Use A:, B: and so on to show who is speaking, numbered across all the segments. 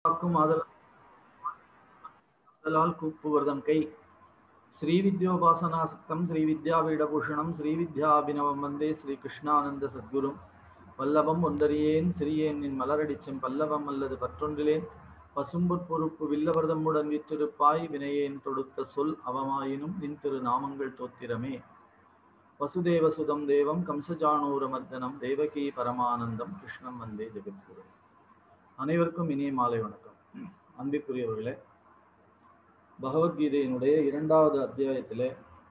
A: காக்கும் ஆதல் ஆதலால் கூப்புவர்தம் கை ஸ்ரீ வித்யோபாசனாசக்தம் ஸ்ரீ வித்யாபீடபூஷணம் ஸ்ரீ வித்யாபினவம் வந்தே ஸ்ரீ கிருஷ்ணானந்த சத்குரும் வல்லபம் ஒந்தறியேன் சிறியேன் நின் மலரடிச்சம் பல்லவம் அல்லது பற்றொன்றிலேன் பசும்புற் பொறுப்பு வில்லவர்தமுடன் விற்றிருப்பாய் வினையேன் தொடுத்த சொல் அவமாயினும் நின் திரு நாமங்கள் தோத்திரமே வசுதேவ சுதம் தேவம் கம்சஜானூரமர்தனம் தேவகி பரமானந்தம் கிருஷ்ணம் வந்தே ஜெகத்குரு அனைவருக்கும் இனிய மாலை வணக்கம் அன்பிற்குரியவர்களே பகவத்கீதையினுடைய இரண்டாவது அத்தியாயத்திலே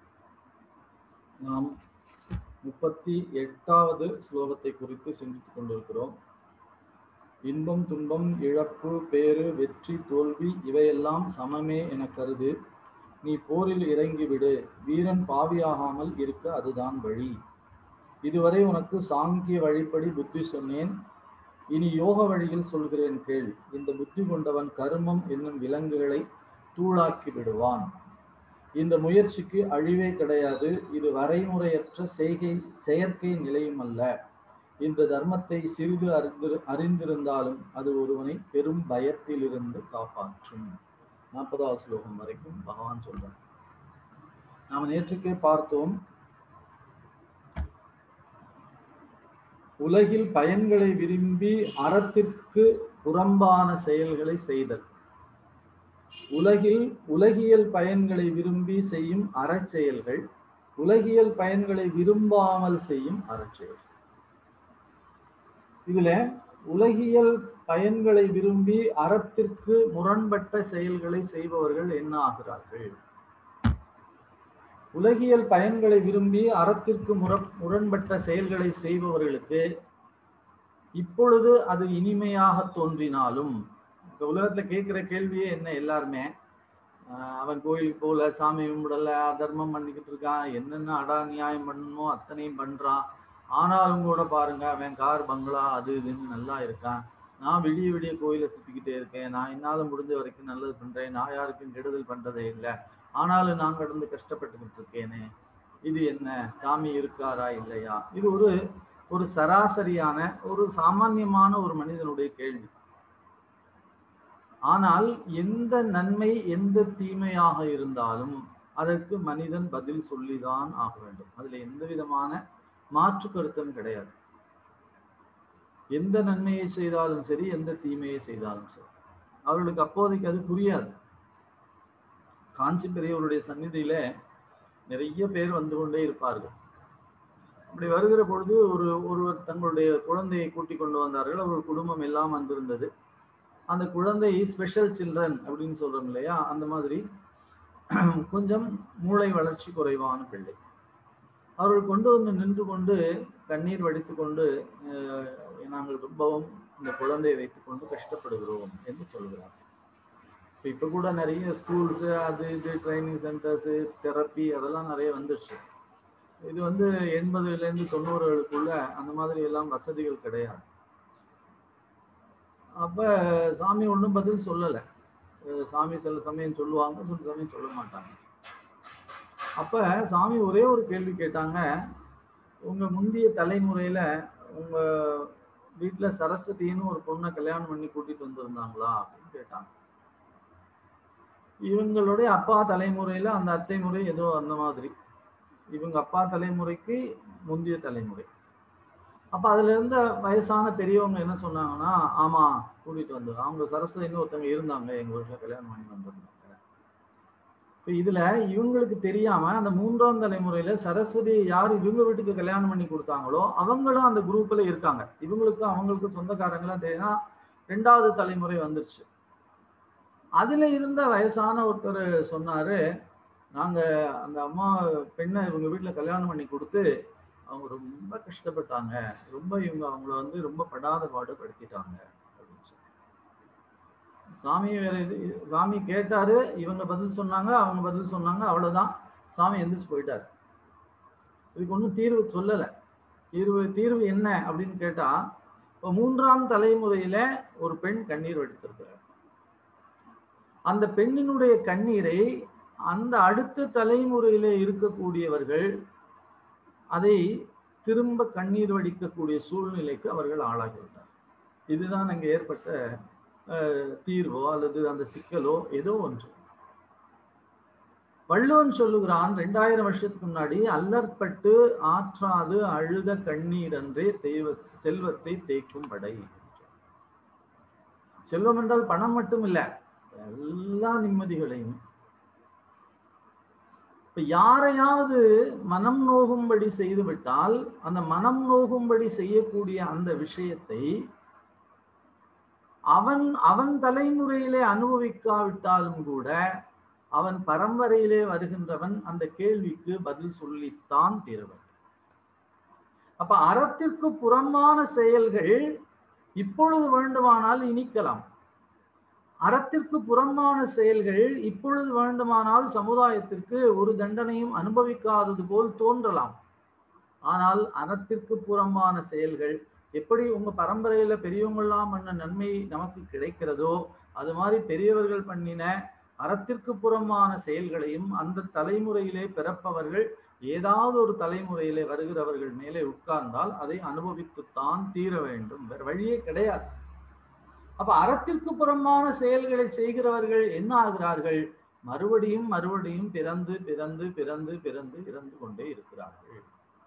A: நாம் முப்பத்தி எட்டாவது ஸ்லோகத்தை குறித்து சிந்தித்துக் கொண்டிருக்கிறோம் இன்பம் துன்பம் இழப்பு பேறு வெற்றி தோல்வி இவையெல்லாம் சமமே என கருது நீ போரில் இறங்கிவிடு வீரன் பாவியாகாமல் இருக்க அதுதான் வழி இதுவரை உனக்கு சாங்கிய வழிப்படி புத்தி சொன்னேன் இனி யோக வழியில் சொல்கிறேன் கேள் இந்த புத்தி கொண்டவன் கருமம் என்னும் விலங்குகளை தூளாக்கி விடுவான் இந்த முயற்சிக்கு அழிவே கிடையாது இது வரைமுறையற்ற செய்கை செயற்கை நிலையும் அல்ல இந்த தர்மத்தை சிறிது அறிந்து அறிந்திருந்தாலும் அது ஒருவனை பெரும் பயத்திலிருந்து காப்பாற்றும் நாற்பதாவது ஸ்லோகம் வரைக்கும் பகவான் சொல்றார் நாம் நேற்றுக்கே பார்த்தோம் உலகில் பயன்களை விரும்பி அறத்திற்கு புறம்பான செயல்களை செய்தல் உலகில் உலகியல் பயன்களை விரும்பி செய்யும் அறச்செயல்கள் உலகியல் பயன்களை விரும்பாமல் செய்யும் அறச்செயல் இதுல உலகியல் பயன்களை விரும்பி அறத்திற்கு முரண்பட்ட செயல்களை செய்பவர்கள் என்ன ஆகிறார்கள் உலகியல் பயன்களை விரும்பி அறத்திற்கு முர முரண்பட்ட செயல்களை செய்பவர்களுக்கு இப்பொழுது அது இனிமையாக தோன்றினாலும் இந்த உலகத்துல கேட்கிற கேள்வியே என்ன எல்லாருமே அவன் கோயிலுக்கு போகல சாமி கும்பிடல தர்மம் பண்ணிக்கிட்டு இருக்கான் என்னென்ன அடா நியாயம் பண்ணணுமோ அத்தனையும் பண்றான் ஆனாலும் கூட பாருங்க அவன் கார் பங்களா அது இதுன்னு நல்லா இருக்கான் நான் விடிய விடிய கோயிலை சுத்திக்கிட்டே இருக்கேன் நான் என்னால முடிஞ்ச வரைக்கும் நல்லது பண்றேன் நான் யாருக்கும் கெடுதல் பண்றதே இல்லை ஆனாலும் நான் கடந்து கஷ்டப்பட்டுக்கிட்டு இருக்கேனே இது என்ன சாமி இருக்காரா இல்லையா இது ஒரு ஒரு சராசரியான ஒரு சாமான்யமான ஒரு மனிதனுடைய கேள்வி ஆனால் எந்த நன்மை எந்த தீமையாக இருந்தாலும் அதற்கு மனிதன் பதில் சொல்லிதான் ஆக வேண்டும் அதுல எந்த விதமான மாற்று கருத்தும் கிடையாது எந்த நன்மையை செய்தாலும் சரி எந்த தீமையை செய்தாலும் சரி அவர்களுக்கு அப்போதைக்கு அது புரியாது காஞ்சி பெரியவருடைய சந்நிதியில நிறைய பேர் வந்து கொண்டே இருப்பார்கள் அப்படி வருகிற பொழுது ஒரு ஒருவர் தங்களுடைய குழந்தையை கூட்டிக் கொண்டு வந்தார்கள் அவர்கள் குடும்பம் எல்லாம் வந்திருந்தது அந்த குழந்தை ஸ்பெஷல் சில்ட்ரன் அப்படின்னு சொல்றோம் இல்லையா அந்த மாதிரி கொஞ்சம் மூளை வளர்ச்சி குறைவான பிள்ளை அவர்கள் கொண்டு வந்து நின்று கொண்டு கண்ணீர் வடித்து கொண்டு நாங்கள் ரொம்பவும் இந்த குழந்தையை வைத்துக்கொண்டு கஷ்டப்படுகிறோம் என்று சொல்கிறார் இப்போ கூட நிறைய ஸ்கூல்ஸு அது இது ட்ரைனிங் சென்டர்ஸு தெரப்பி அதெல்லாம் நிறைய வந்துடுச்சு இது வந்து எண்பதுலேருந்து தொண்ணூறுகளுக்குள்ள அந்த மாதிரி எல்லாம் வசதிகள் கிடையாது அப்போ சாமி ஒன்றும் பதில் சொல்லலை சாமி சில சமயம் சொல்லுவாங்க சில சமயம் சொல்ல மாட்டாங்க அப்போ சாமி ஒரே ஒரு கேள்வி கேட்டாங்க உங்கள் முந்தைய தலைமுறையில் உங்கள் வீட்டில் சரஸ்வதினு ஒரு பொண்ணை கல்யாணம் பண்ணி கூட்டிகிட்டு வந்திருந்தாங்களா அப்படின்னு கேட்டாங்க இவங்களுடைய அப்பா தலைமுறையில் அந்த அத்தை முறை ஏதோ அந்த மாதிரி இவங்க அப்பா தலைமுறைக்கு முந்தைய தலைமுறை அப்போ அதுல இருந்த வயசான பெரியவங்க என்ன சொன்னாங்கன்னா ஆமா கூட்டிட்டு வந்து அவங்க சரஸ்வதினு ஒருத்தவங்க இருந்தாங்க எங்க வீட்டுல கல்யாணம் பண்ணி வந்திருந்தாங்க இப்போ இதுல இவங்களுக்கு தெரியாம அந்த மூன்றாம் தலைமுறையில சரஸ்வதி யார் இவங்க வீட்டுக்கு கல்யாணம் பண்ணி கொடுத்தாங்களோ அவங்களும் அந்த குரூப்ல இருக்காங்க இவங்களுக்கும் அவங்களுக்கும் சொந்தக்காரங்களாம் தெரியும்னா ரெண்டாவது தலைமுறை வந்துருச்சு அதுல இருந்த வயசான ஒருத்தர் சொன்னாரு நாங்க அந்த அம்மா பெண்ணை இவங்க வீட்டுல கல்யாணம் பண்ணி கொடுத்து அவங்க ரொம்ப கஷ்டப்பட்டாங்க ரொம்ப இவங்க அவங்கள வந்து ரொம்ப படாத பாடு படுத்திட்டாங்க அப்படின்னு சொல்லி சாமி வேற இது சாமி கேட்டாரு இவங்க பதில் சொன்னாங்க அவங்க பதில் சொன்னாங்க அவ்வளவுதான் சாமி எந்திரிச்சு போயிட்டாரு இதுக்கு ஒன்றும் தீர்வு சொல்லலை தீர்வு தீர்வு என்ன அப்படின்னு கேட்டா இப்போ மூன்றாம் தலைமுறையில ஒரு பெண் கண்ணீர் வடித்திருக்கிறார் அந்த பெண்ணினுடைய கண்ணீரை அந்த அடுத்த தலைமுறையில இருக்கக்கூடியவர்கள் அதை திரும்ப கண்ணீர் வடிக்கக்கூடிய சூழ்நிலைக்கு அவர்கள் ஆளாகிவிட்டார் இதுதான் அங்கே ஏற்பட்ட அஹ், தீர்வோ அல்லது அந்த சிக்கலோ ஏதோ ஒன்று வள்ளுவன் சொல்லுகிறான் ரெண்டாயிரம் வருஷத்துக்கு முன்னாடி அல்லற்பட்டு ஆற்றாது அழுத கண்ணீர் அன்றே தெய்வ செல்வத்தை தேய்க்கும் படை செல்வம் என்றால் பணம் மட்டும் இல்ல எல்லா நிம்மதிகளையும் இப்ப யாரையாவது மனம் நோகும்படி செய்து விட்டால் அந்த மனம் நோகும்படி செய்யக்கூடிய அந்த விஷயத்தை அவன் அவன் தலைமுறையிலே அனுபவிக்காவிட்டாலும் கூட அவன் பரம்பரையிலே வருகின்றவன் அந்த கேள்விக்கு பதில் சொல்லித்தான் தீர்வன் அப்ப அறத்திற்கு புறம்பான செயல்கள் இப்பொழுது வேண்டுமானால் இனிக்கலாம் அறத்திற்கு புறம்பான செயல்கள் இப்பொழுது வேண்டுமானால் சமுதாயத்திற்கு ஒரு தண்டனையும் அனுபவிக்காதது போல் தோன்றலாம் ஆனால் அறத்திற்கு புறம்பான செயல்கள் எப்படி உங்க பரம்பரையில பெரியவங்கெல்லாம் பண்ண நன்மை நமக்கு கிடைக்கிறதோ அது மாதிரி பெரியவர்கள் பண்ணின அறத்திற்கு புறமான செயல்களையும் அந்த தலைமுறையிலே பிறப்பவர்கள் ஏதாவது ஒரு தலைமுறையிலே வருகிறவர்கள் மேலே உட்கார்ந்தால் அதை அனுபவித்துத்தான் தீர வேண்டும் வேற வழியே கிடையாது அப்ப அறத்திற்கு புறமான செயல்களை செய்கிறவர்கள் என்ன ஆகிறார்கள் மறுபடியும் மறுபடியும் பிறந்து பிறந்து பிறந்து பிறந்து இறந்து கொண்டே இருக்கிறார்கள்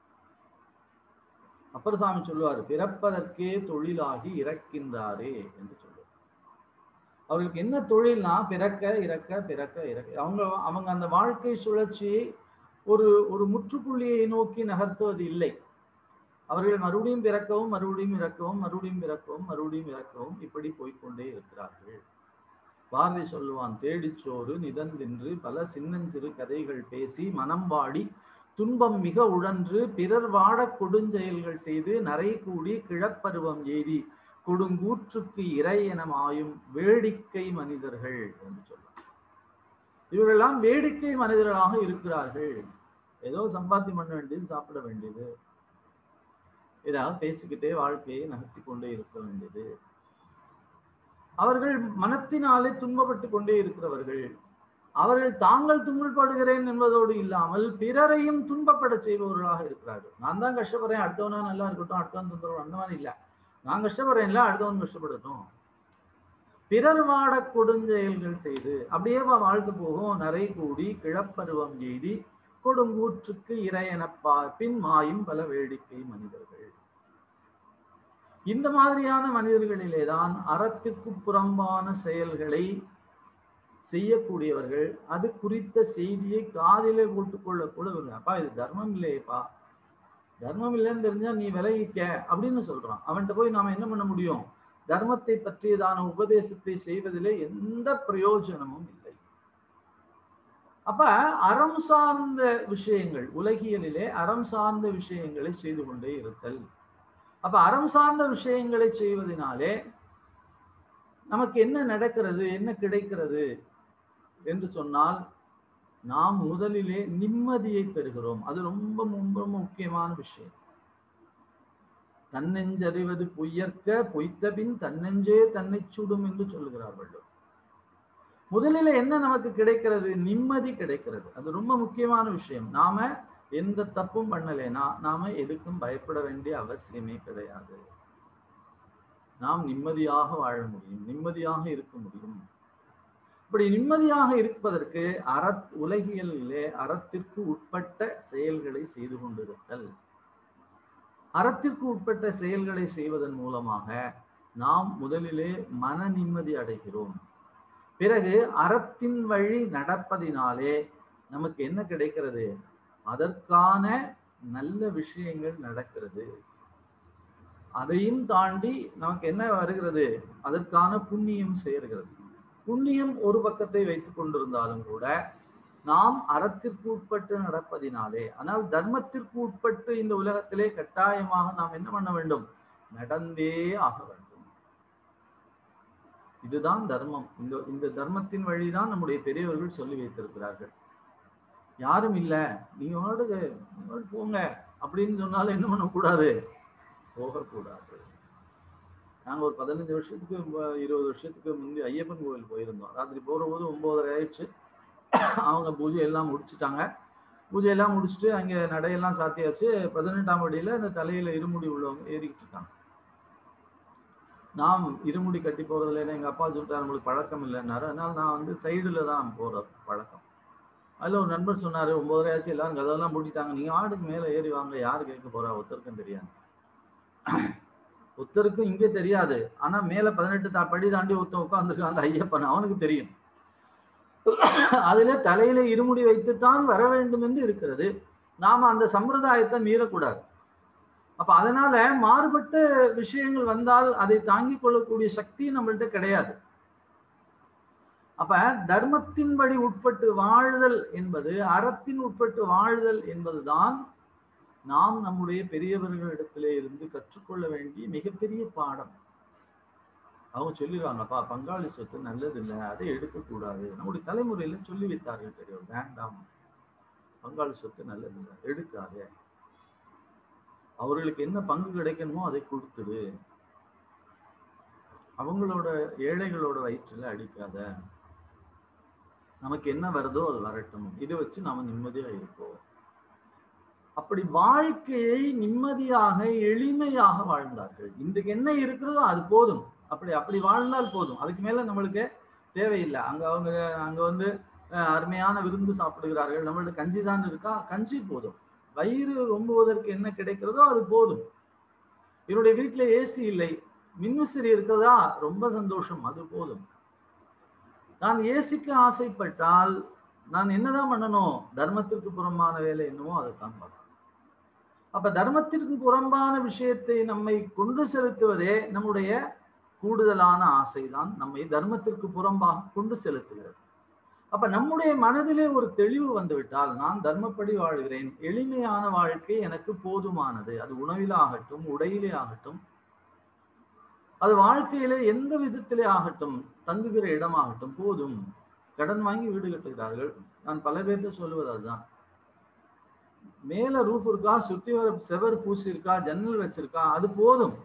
A: அப்பர் சாமி சொல்லுவார் பிறப்பதற்கே தொழிலாகி இறக்கின்றாரே என்று சொல்லுவார் அவர்களுக்கு என்ன தொழில்னா பிறக்க இறக்க பிறக்க இறக்க அவங்க அவங்க அந்த வாழ்க்கை சுழற்சியை ஒரு ஒரு முற்றுப்புள்ளியை நோக்கி நகர்த்துவது இல்லை அவர்கள் மறுபடியும் பிறக்கவும் மறுபடியும் இறக்கவும் மறுபடியும் பிறக்கவும் மறுபடியும் இறக்கவும் இப்படி போய்க்கொண்டே இருக்கிறார்கள் பாரதி சொல்லுவான் தேடிச்சோறு நிதந்தின்று பல சின்னஞ்சிறு கதைகள் பேசி மனம் வாடி துன்பம் மிக உழன்று பிறர் வாடக் கொடுஞ்செயல்கள் செய்து நரை கூடி கிழப்பருவம் எய்தி கொடுங்கூற்றுக்கு இறை என மாயும் வேடிக்கை மனிதர்கள் என்று சொல்றார் இவர்களெல்லாம் வேடிக்கை மனிதர்களாக இருக்கிறார்கள் ஏதோ சம்பாத்தியம் பண்ண வேண்டியது சாப்பிட வேண்டியது ஏதாவது பேசிக்கிட்டே வாழ்க்கையை நகர்த்தி கொண்டே இருக்க வேண்டியது அவர்கள் மனத்தினாலே துன்பப்பட்டு கொண்டே இருக்கிறவர்கள் அவர்கள் தாங்கள் துன்பப்படுகிறேன் என்பதோடு இல்லாமல் பிறரையும் துன்பப்பட செய்பவர்களாக இருக்கிறார்கள் நான் தான் கஷ்டப்படுறேன் அடுத்தவனா நல்லா இருக்கட்டும் அடுத்தவன் தொந்தரவு அந்த மாதிரி இல்லை நான் கஷ்டப்படுறேன்ல அடுத்தவன் கஷ்டப்படட்டும் பிறர் வாட கொடுஞ்செயல்கள் செய்து அப்படியே வாழ்க்கை போகும் நரை கூடி கிழப்பருவம் எய்தி கொடுங்கூற்றுக்கு இறையென பார்ப்பின் மாயும் பல வேடிக்கை மனிதர்கள் இந்த மாதிரியான மனிதர்களிலேதான் அறத்திற்கு புறம்பான செயல்களை செய்யக்கூடியவர்கள் அது குறித்த செய்தியை காதிலே போட்டுக்கொள்ள கூட அப்பா இது தர்மம் இல்லையேப்பா தர்மம் இல்லைன்னு தெரிஞ்சா நீ விலகிக்க அப்படின்னு சொல்றான் அவன்கிட்ட போய் நாம என்ன பண்ண முடியும் தர்மத்தை பற்றியதான உபதேசத்தை செய்வதிலே எந்த பிரயோஜனமும் இல்லை அப்ப அறம் சார்ந்த விஷயங்கள் உலகியலிலே அறம் சார்ந்த விஷயங்களை செய்து கொண்டே இருத்தல் அப்ப அறம் சார்ந்த விஷயங்களை செய்வதனாலே நமக்கு என்ன நடக்கிறது என்ன கிடைக்கிறது என்று சொன்னால் நாம் முதலிலே நிம்மதியை பெறுகிறோம் அது ரொம்ப ரொம்ப முக்கியமான விஷயம் தன்னெஞ்சறிவது பொய்யற்க பொய்த்த பின் தன்னெஞ்சே தன்னை சுடும் என்று சொல்லுகிறார் வள்ளுவர் முதலில் என்ன நமக்கு கிடைக்கிறது நிம்மதி கிடைக்கிறது அது ரொம்ப முக்கியமான விஷயம் நாம எந்த தப்பும் பண்ணலைனா நாம எதுக்கும் பயப்பட வேண்டிய அவசியமே கிடையாது நாம் நிம்மதியாக வாழ முடியும் நிம்மதியாக இருக்க முடியும் இப்படி நிம்மதியாக இருப்பதற்கு அற உலகியலிலே அறத்திற்கு உட்பட்ட செயல்களை செய்து கொண்டிருத்தல் அறத்திற்கு உட்பட்ட செயல்களை செய்வதன் மூலமாக நாம் முதலிலே மன நிம்மதி அடைகிறோம் பிறகு அறத்தின் வழி நடப்பதினாலே நமக்கு என்ன கிடைக்கிறது அதற்கான நல்ல விஷயங்கள் நடக்கிறது அதையும் தாண்டி நமக்கு என்ன வருகிறது அதற்கான புண்ணியம் சேர்கிறது புண்ணியம் ஒரு பக்கத்தை வைத்துக் கொண்டிருந்தாலும் கூட நாம் அறத்திற்கு உட்பட்டு நடப்பதினாலே ஆனால் தர்மத்திற்கு உட்பட்டு இந்த உலகத்திலே கட்டாயமாக நாம் என்ன பண்ண வேண்டும் நடந்தே ஆக வேண்டும் இதுதான் தர்மம் இந்த இந்த தர்மத்தின் வழிதான் நம்முடைய பெரியவர்கள் சொல்லி வைத்திருக்கிறார்கள் யாரும் இல்ல நீங்க வாடுங்க போங்க அப்படின்னு சொன்னாலும் என்ன பண்ணக்கூடாது போகக்கூடாது நாங்க ஒரு பதினஞ்சு வருஷத்துக்கு இருபது வருஷத்துக்கு முந்தி ஐயப்பன் கோவில் போயிருந்தோம் ராத்திரி போற போது ஒன்பதரை ஆயிடுச்சு அவங்க பூஜை எல்லாம் முடிச்சுட்டாங்க பூஜை எல்லாம் முடிச்சுட்டு அங்கே நடையெல்லாம் சாத்தியாச்சு பதினெட்டாம் படியில் அந்த தலையில் இருமுடி உள்ளவங்க ஏறிக்கிட்டு இருக்காங்க நாம் இருமுடி கட்டி போறதுல ஏன்னா எங்க அப்பா சொல்லிட்டாரு நம்மளுக்கு பழக்கம் இல்லைன்னாரு அதனால நான் வந்து சைடுல தான் போற பழக்கம் அதுல ஒரு நண்பர் சொன்னாரு ஒன்பதரை ஆச்சு எல்லாரும் கதவெல்லாம் பூட்டிட்டாங்க நீங்க ஆடுக்கு மேல ஏறி வாங்க யாரு கேட்க போறா ஒருத்தருக்கும் தெரியாது ஒருத்தருக்கும் இங்கே தெரியாது ஆனா மேல பதினெட்டு தா படி தாண்டி ஒருத்தன் உட்காந்துருக்காங்க ஐயப்பன் அவனுக்கு தெரியும் அதுல தலையில இருமுடி வைத்துத்தான் வர வேண்டும் என்று இருக்கிறது நாம அந்த சம்பிரதாயத்தை மீறக்கூடாது அப்ப அதனால மாறுபட்ட விஷயங்கள் வந்தால் அதை தாங்கிக் கொள்ளக்கூடிய சக்தி நம்மள்ட்ட கிடையாது அப்ப தர்மத்தின்படி உட்பட்டு வாழ்தல் என்பது அறத்தின் உட்பட்டு வாழ்தல் என்பதுதான் நாம் நம்முடைய பெரியவர்களிடத்திலே இருந்து கற்றுக்கொள்ள வேண்டிய மிகப்பெரிய பாடம் அவங்க சொல்லிடுவாங்கப்பா பங்காளி சொத்து நல்லது இல்லை அதை எடுக்கக்கூடாது நம்முடைய தலைமுறையில சொல்லி வைத்தார்கள் பெரியவர் வேண்டாம் பங்காளி சொத்து நல்லது இல்லை எடுக்காதே அவர்களுக்கு என்ன பங்கு கிடைக்கணுமோ அதை கொடுத்துடு அவங்களோட ஏழைகளோட வயிற்றுல அடிக்காத நமக்கு என்ன வருதோ அது வரட்டும் இதை வச்சு நாம நிம்மதியா இருப்போம் அப்படி வாழ்க்கையை நிம்மதியாக எளிமையாக வாழ்ந்தார்கள் இன்றைக்கு என்ன இருக்கிறதோ அது போதும் அப்படி அப்படி வாழ்ந்தால் போதும் அதுக்கு மேல நம்மளுக்கு தேவையில்லை அங்க அவங்க அங்க வந்து அஹ், அருமையான விருந்து சாப்பிடுகிறார்கள் நம்மள்ட்ட கஞ்சி தான் இருக்கா கஞ்சி போதும் வயிறு ரொம்புவதற்கு என்ன கிடைக்கிறதோ அது போதும் என்னுடைய வீட்டுல ஏசி இல்லை மின்விசிறி இருக்கிறதா ரொம்ப சந்தோஷம் அது போதும் நான் ஏசிக்கு ஆசைப்பட்டால் நான் என்னதான் பண்ணணும் தர்மத்திற்கு புறம்பான வேலை என்னவோ அதைத்தான் பண்ணணும் அப்ப தர்மத்திற்கு புறம்பான விஷயத்தை நம்மை கொண்டு செலுத்துவதே நம்முடைய கூடுதலான ஆசைதான் நம்மை தர்மத்திற்கு புறம்பாக கொண்டு செலுத்துகிறது அப்ப நம்முடைய மனதிலே ஒரு தெளிவு வந்துவிட்டால் நான் தர்மப்படி வாழ்கிறேன் எளிமையான வாழ்க்கை எனக்கு போதுமானது அது உணவிலே ஆகட்டும் உடையிலே ஆகட்டும் அது வாழ்க்கையிலே எந்த விதத்திலே ஆகட்டும் தங்குகிற இடமாகட்டும் போதும் கடன் வாங்கி வீடு கட்டுகிறார்கள் நான் பல பேர்கிட்ட சொல்லுவது அதுதான் மேல ரூஃப் இருக்கா சுத்தி வர செவர் பூசி இருக்கா ஜன்னல் வச்சிருக்கா அது போதும்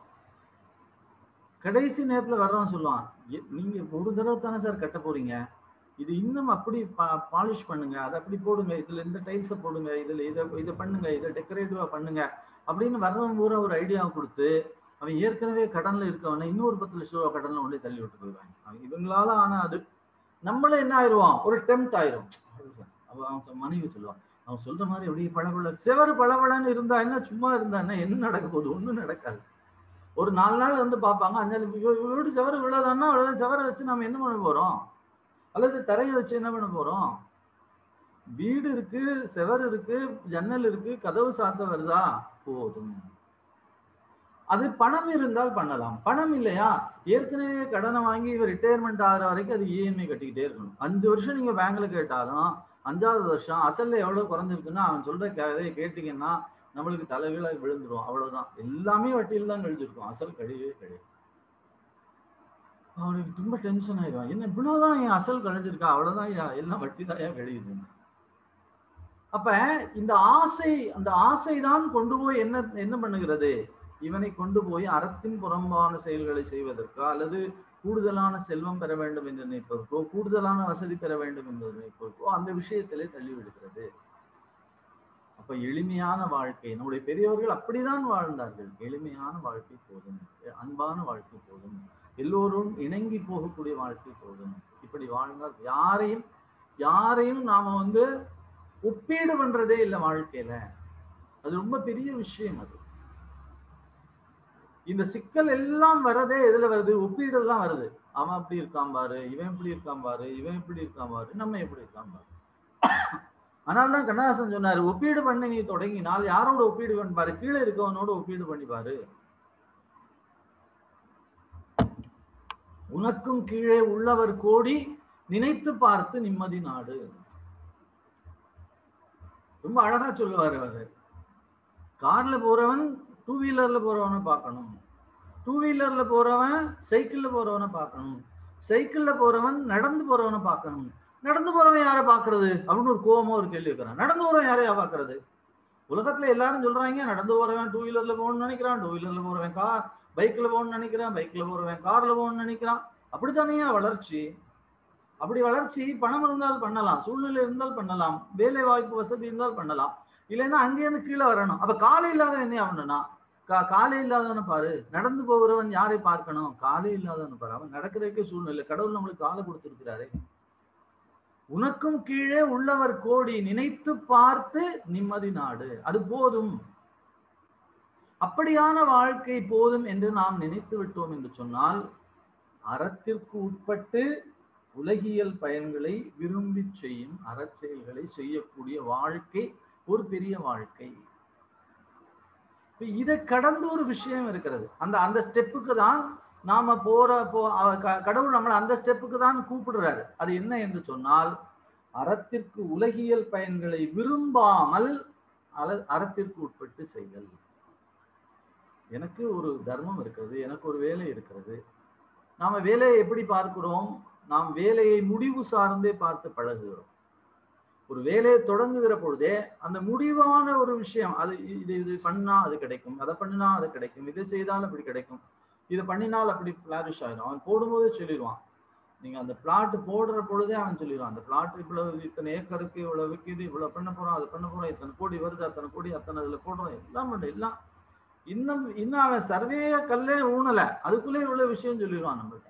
A: கடைசி நேரத்துல வர்றவன் சொல்லுவான் "எ- நீங்க ஒரு தடவை தானே சார் கட்ட போறீங்க இது இன்னும் அப்படி பாலிஷ் பண்ணுங்க அதை அப்படி போடுங்க இதுல இந்த டைல்ஸை போடுங்க இதுல இதை இதை பண்ணுங்க இதை டெக்கரேட்டிவா பண்ணுங்க அப்படின்னு வர்றவன் பூரா ஒரு ஐடியாவை கொடுத்து அவன் ஏற்கனவே கடன்ல இருக்கவனை இன்னொரு பத்து லட்ச ரூபா கடன்ல கொண்டு தள்ளி விட்டு போயிடுவாங்க அவன் இவங்களால ஆனா அது நம்மள என்ன ஆயிடுவான் ஒரு டெம்ட் ஆயிரும் அவன் அவன் சொ- மனைவி சொல்லுவான் அவன் சொல்ற மாதிரி அப்படியே பளபள செவரு பளபளன்னு இருந்தா என்ன சும்மா இருந்தா என்ன என்ன நடக்க போகுது ஒண்ணும் நடக்காது ஒரு நாலு நாள் வந்து பார்ப்பாங்க அஞ்சாள் வீடு செவரு இவ்வளவுதான்னா அவ்வளவுதான் செவரை வச்சு நம்ம என்ன பண்ண போறோம் அல்லது தரையை வச்சு என்ன பண்ண போறோம் வீடு இருக்கு செவர் இருக்கு ஜன்னல் இருக்கு கதவு சாத்த வருதா போதும் அது பணம் இருந்தால் பண்ணலாம் பணம் இல்லையா ஏற்கனவே கடனை வாங்கி இவர் ரிட்டையர்மெண்ட் ஆகிற வரைக்கும் அது இஎம்ஐ கட்டிக்கிட்டே இருக்கணும் அஞ்சு வருஷம் நீங்க பேங்க்ல கேட்டாலும் அஞ்சாவது வருஷம் அசல்ல எவ்வளவு குறைஞ்சிருக்குன்னா அவன் சொல்ற கதையை கேட்டீங்கன்னா நம்மளுக்கு தலைகீழ விழுந்துரும் அவ்வளவுதான் எல்லாமே வட்டியில் தான் கழிஞ்சிருக்கும் அசல் கழியவே கிடையாது அவனுக்கு ரொம்ப டென்ஷன் ஆயிடும் என்ன இவ்வளவுதான் என் அசல் கழிஞ்சிருக்கா அவ்வளவுதான் ஐயா எல்லாம் வட்டி தான் ஏன் கழியுது அப்ப இந்த ஆசை அந்த ஆசை தான் கொண்டு போய் என்ன என்ன பண்ணுகிறது இவனை கொண்டு போய் அறத்தின் புறம்பான செயல்களை செய்வதற்கோ அல்லது கூடுதலான செல்வம் பெற வேண்டும் என்று நினைப்பதற்கோ கூடுதலான வசதி பெற வேண்டும் என்று நினைப்பதற்கோ அந்த விஷயத்திலே தள்ளிவிடுகிறது அப்ப எளிமையான வாழ்க்கை நம்முடைய பெரியவர்கள் அப்படிதான் வாழ்ந்தார்கள் எளிமையான வாழ்க்கை போதும் அன்பான வாழ்க்கை போதும் எல்லோரும் இணங்கி போகக்கூடிய வாழ்க்கை போதும் இப்படி வாழ்ந்தால் யாரையும் யாரையும் நாம வந்து ஒப்பீடு பண்றதே இல்லை வாழ்க்கையில அது ரொம்ப பெரிய விஷயம் அது இந்த சிக்கல் எல்லாம் வர்றதே எதுல வருது ஒப்பீடு தான் வருது அவன் அப்படி இருக்கான் பாரு இவன் இப்படி இருக்கான் பாரு இவன் இப்படி இருக்கான் பாரு நம்ம எப்படி இருக்கான் பாரு அதனால தான் கண்ணதாசன் சொன்னாரு ஒப்பீடு பண்ண நீ தொடங்கினால் யாரோட ஒப்பீடு பண்ணி பாரு கீழே இருக்கவனோட ஒப்பீடு பண்ணி பாரு உனக்கும் கீழே உள்ளவர் கோடி நினைத்து பார்த்து நிம்மதி நாடு ரொம்ப அழகா சொல்லுவாரு அவரு கார்ல போறவன் டூ வீலர்ல போறவனை பார்க்கணும் டூ வீலர்ல போறவன் சைக்கிள்ல போறவனை பார்க்கணும் சைக்கிள்ல போறவன் நடந்து போறவனை பார்க்கணும் நடந்து போறவன் யாரை பாக்குறது அப்படின்னு ஒரு கோபமா ஒரு கேள்வி வைக்கிறான் நடந்து போறவன் யாரையா பாக்குறது உலகத்துல எல்லாரும் சொல்றாங்க நடந்து போறவன் டூ வீலர்ல போகணும்னு நினைக்கிறான் டூ வீலர்ல போறவன் கார் பைக்ல போகணும்னு நினைக்கிறான் பைக்ல போறவன் கார்ல போகணும்னு நினைக்கிறான் அப்படித்தானே வளர்ச்சி அப்படி வளர்ச்சி பணம் இருந்தால் பண்ணலாம் சூழ்நிலை இருந்தால் பண்ணலாம் வேலை வாய்ப்பு வசதி இருந்தால் பண்ணலாம் இல்லைன்னா அங்கேருந்து கீழே வரணும் அப்ப காலை இல்லாத என்ன ஆகணும்னா கா காலே இல்லாதவனை பாரு நடந்து போகிறவன் யாரை பார்க்கணும் காலே இல்லாதவனை பாரு அவன் நடக்கிறதுக்கே சூழ்நிலை கடவுள் நம்மளுக்கு காலை கொடுத்திருக்கிறாரே உனக்கும் கீழே உள்ளவர் கோடி நினைத்து பார்த்து நிம்மதி நாடு அது போதும் அப்படியான வாழ்க்கை போதும் என்று நாம் நினைத்து விட்டோம் என்று சொன்னால் அறத்திற்கு உட்பட்டு உலகியல் பயன்களை விரும்பி செய்யும் அறச்செயல்களை செய்யக்கூடிய வாழ்க்கை ஒரு பெரிய வாழ்க்கை இதை கடந்த ஒரு விஷயம் இருக்கிறது அந்த அந்த ஸ்டெப்புக்கு தான் நாம போற போ கடவுள் நம்மளை அந்த ஸ்டெப்புக்கு தான் கூப்பிடுறாரு அது என்ன என்று சொன்னால் அறத்திற்கு உலகியல் பயன்களை விரும்பாமல் அறத்திற்கு உட்பட்டு செய்தல் எனக்கு ஒரு தர்மம் இருக்கிறது எனக்கு ஒரு வேலை இருக்கிறது நாம வேலையை எப்படி பார்க்கிறோம் நாம் வேலையை முடிவு சார்ந்தே பார்த்து பழகுகிறோம் ஒரு வேலையை தொடங்குகிற பொழுதே அந்த முடிவான ஒரு விஷயம் அது இது இது பண்ணா அது கிடைக்கும் அதை பண்ணினா அது கிடைக்கும் இதை செய்தால் அப்படி கிடைக்கும் இதை பண்ணினால் அப்படி ஃபிளாரிஷ் ஆயிடும் அவன் போடும்போதே சொல்லிடுவான் நீங்க அந்த பிளாட் போடுற பொழுதே அவன் சொல்லிடுவான் அந்த பிளாட் இவ்வளவு இத்தனை ஏக்கருக்கு இவ்வளவு விற்கிது இவ்வளவு பண்ண போறோம் அதை பண்ண போறோம் இத்தனை கோடி வருது அத்தனை கோடி அத்தனை இதுல போடுறோம் எல்லாம் பண்ண எல்லாம் இன்னும் இன்னும் அவன் சர்வேய கல்லே ஊனல அதுக்குள்ளே இவ்வளவு விஷயம் சொல்லிடுவான் நம்மள்ட்ட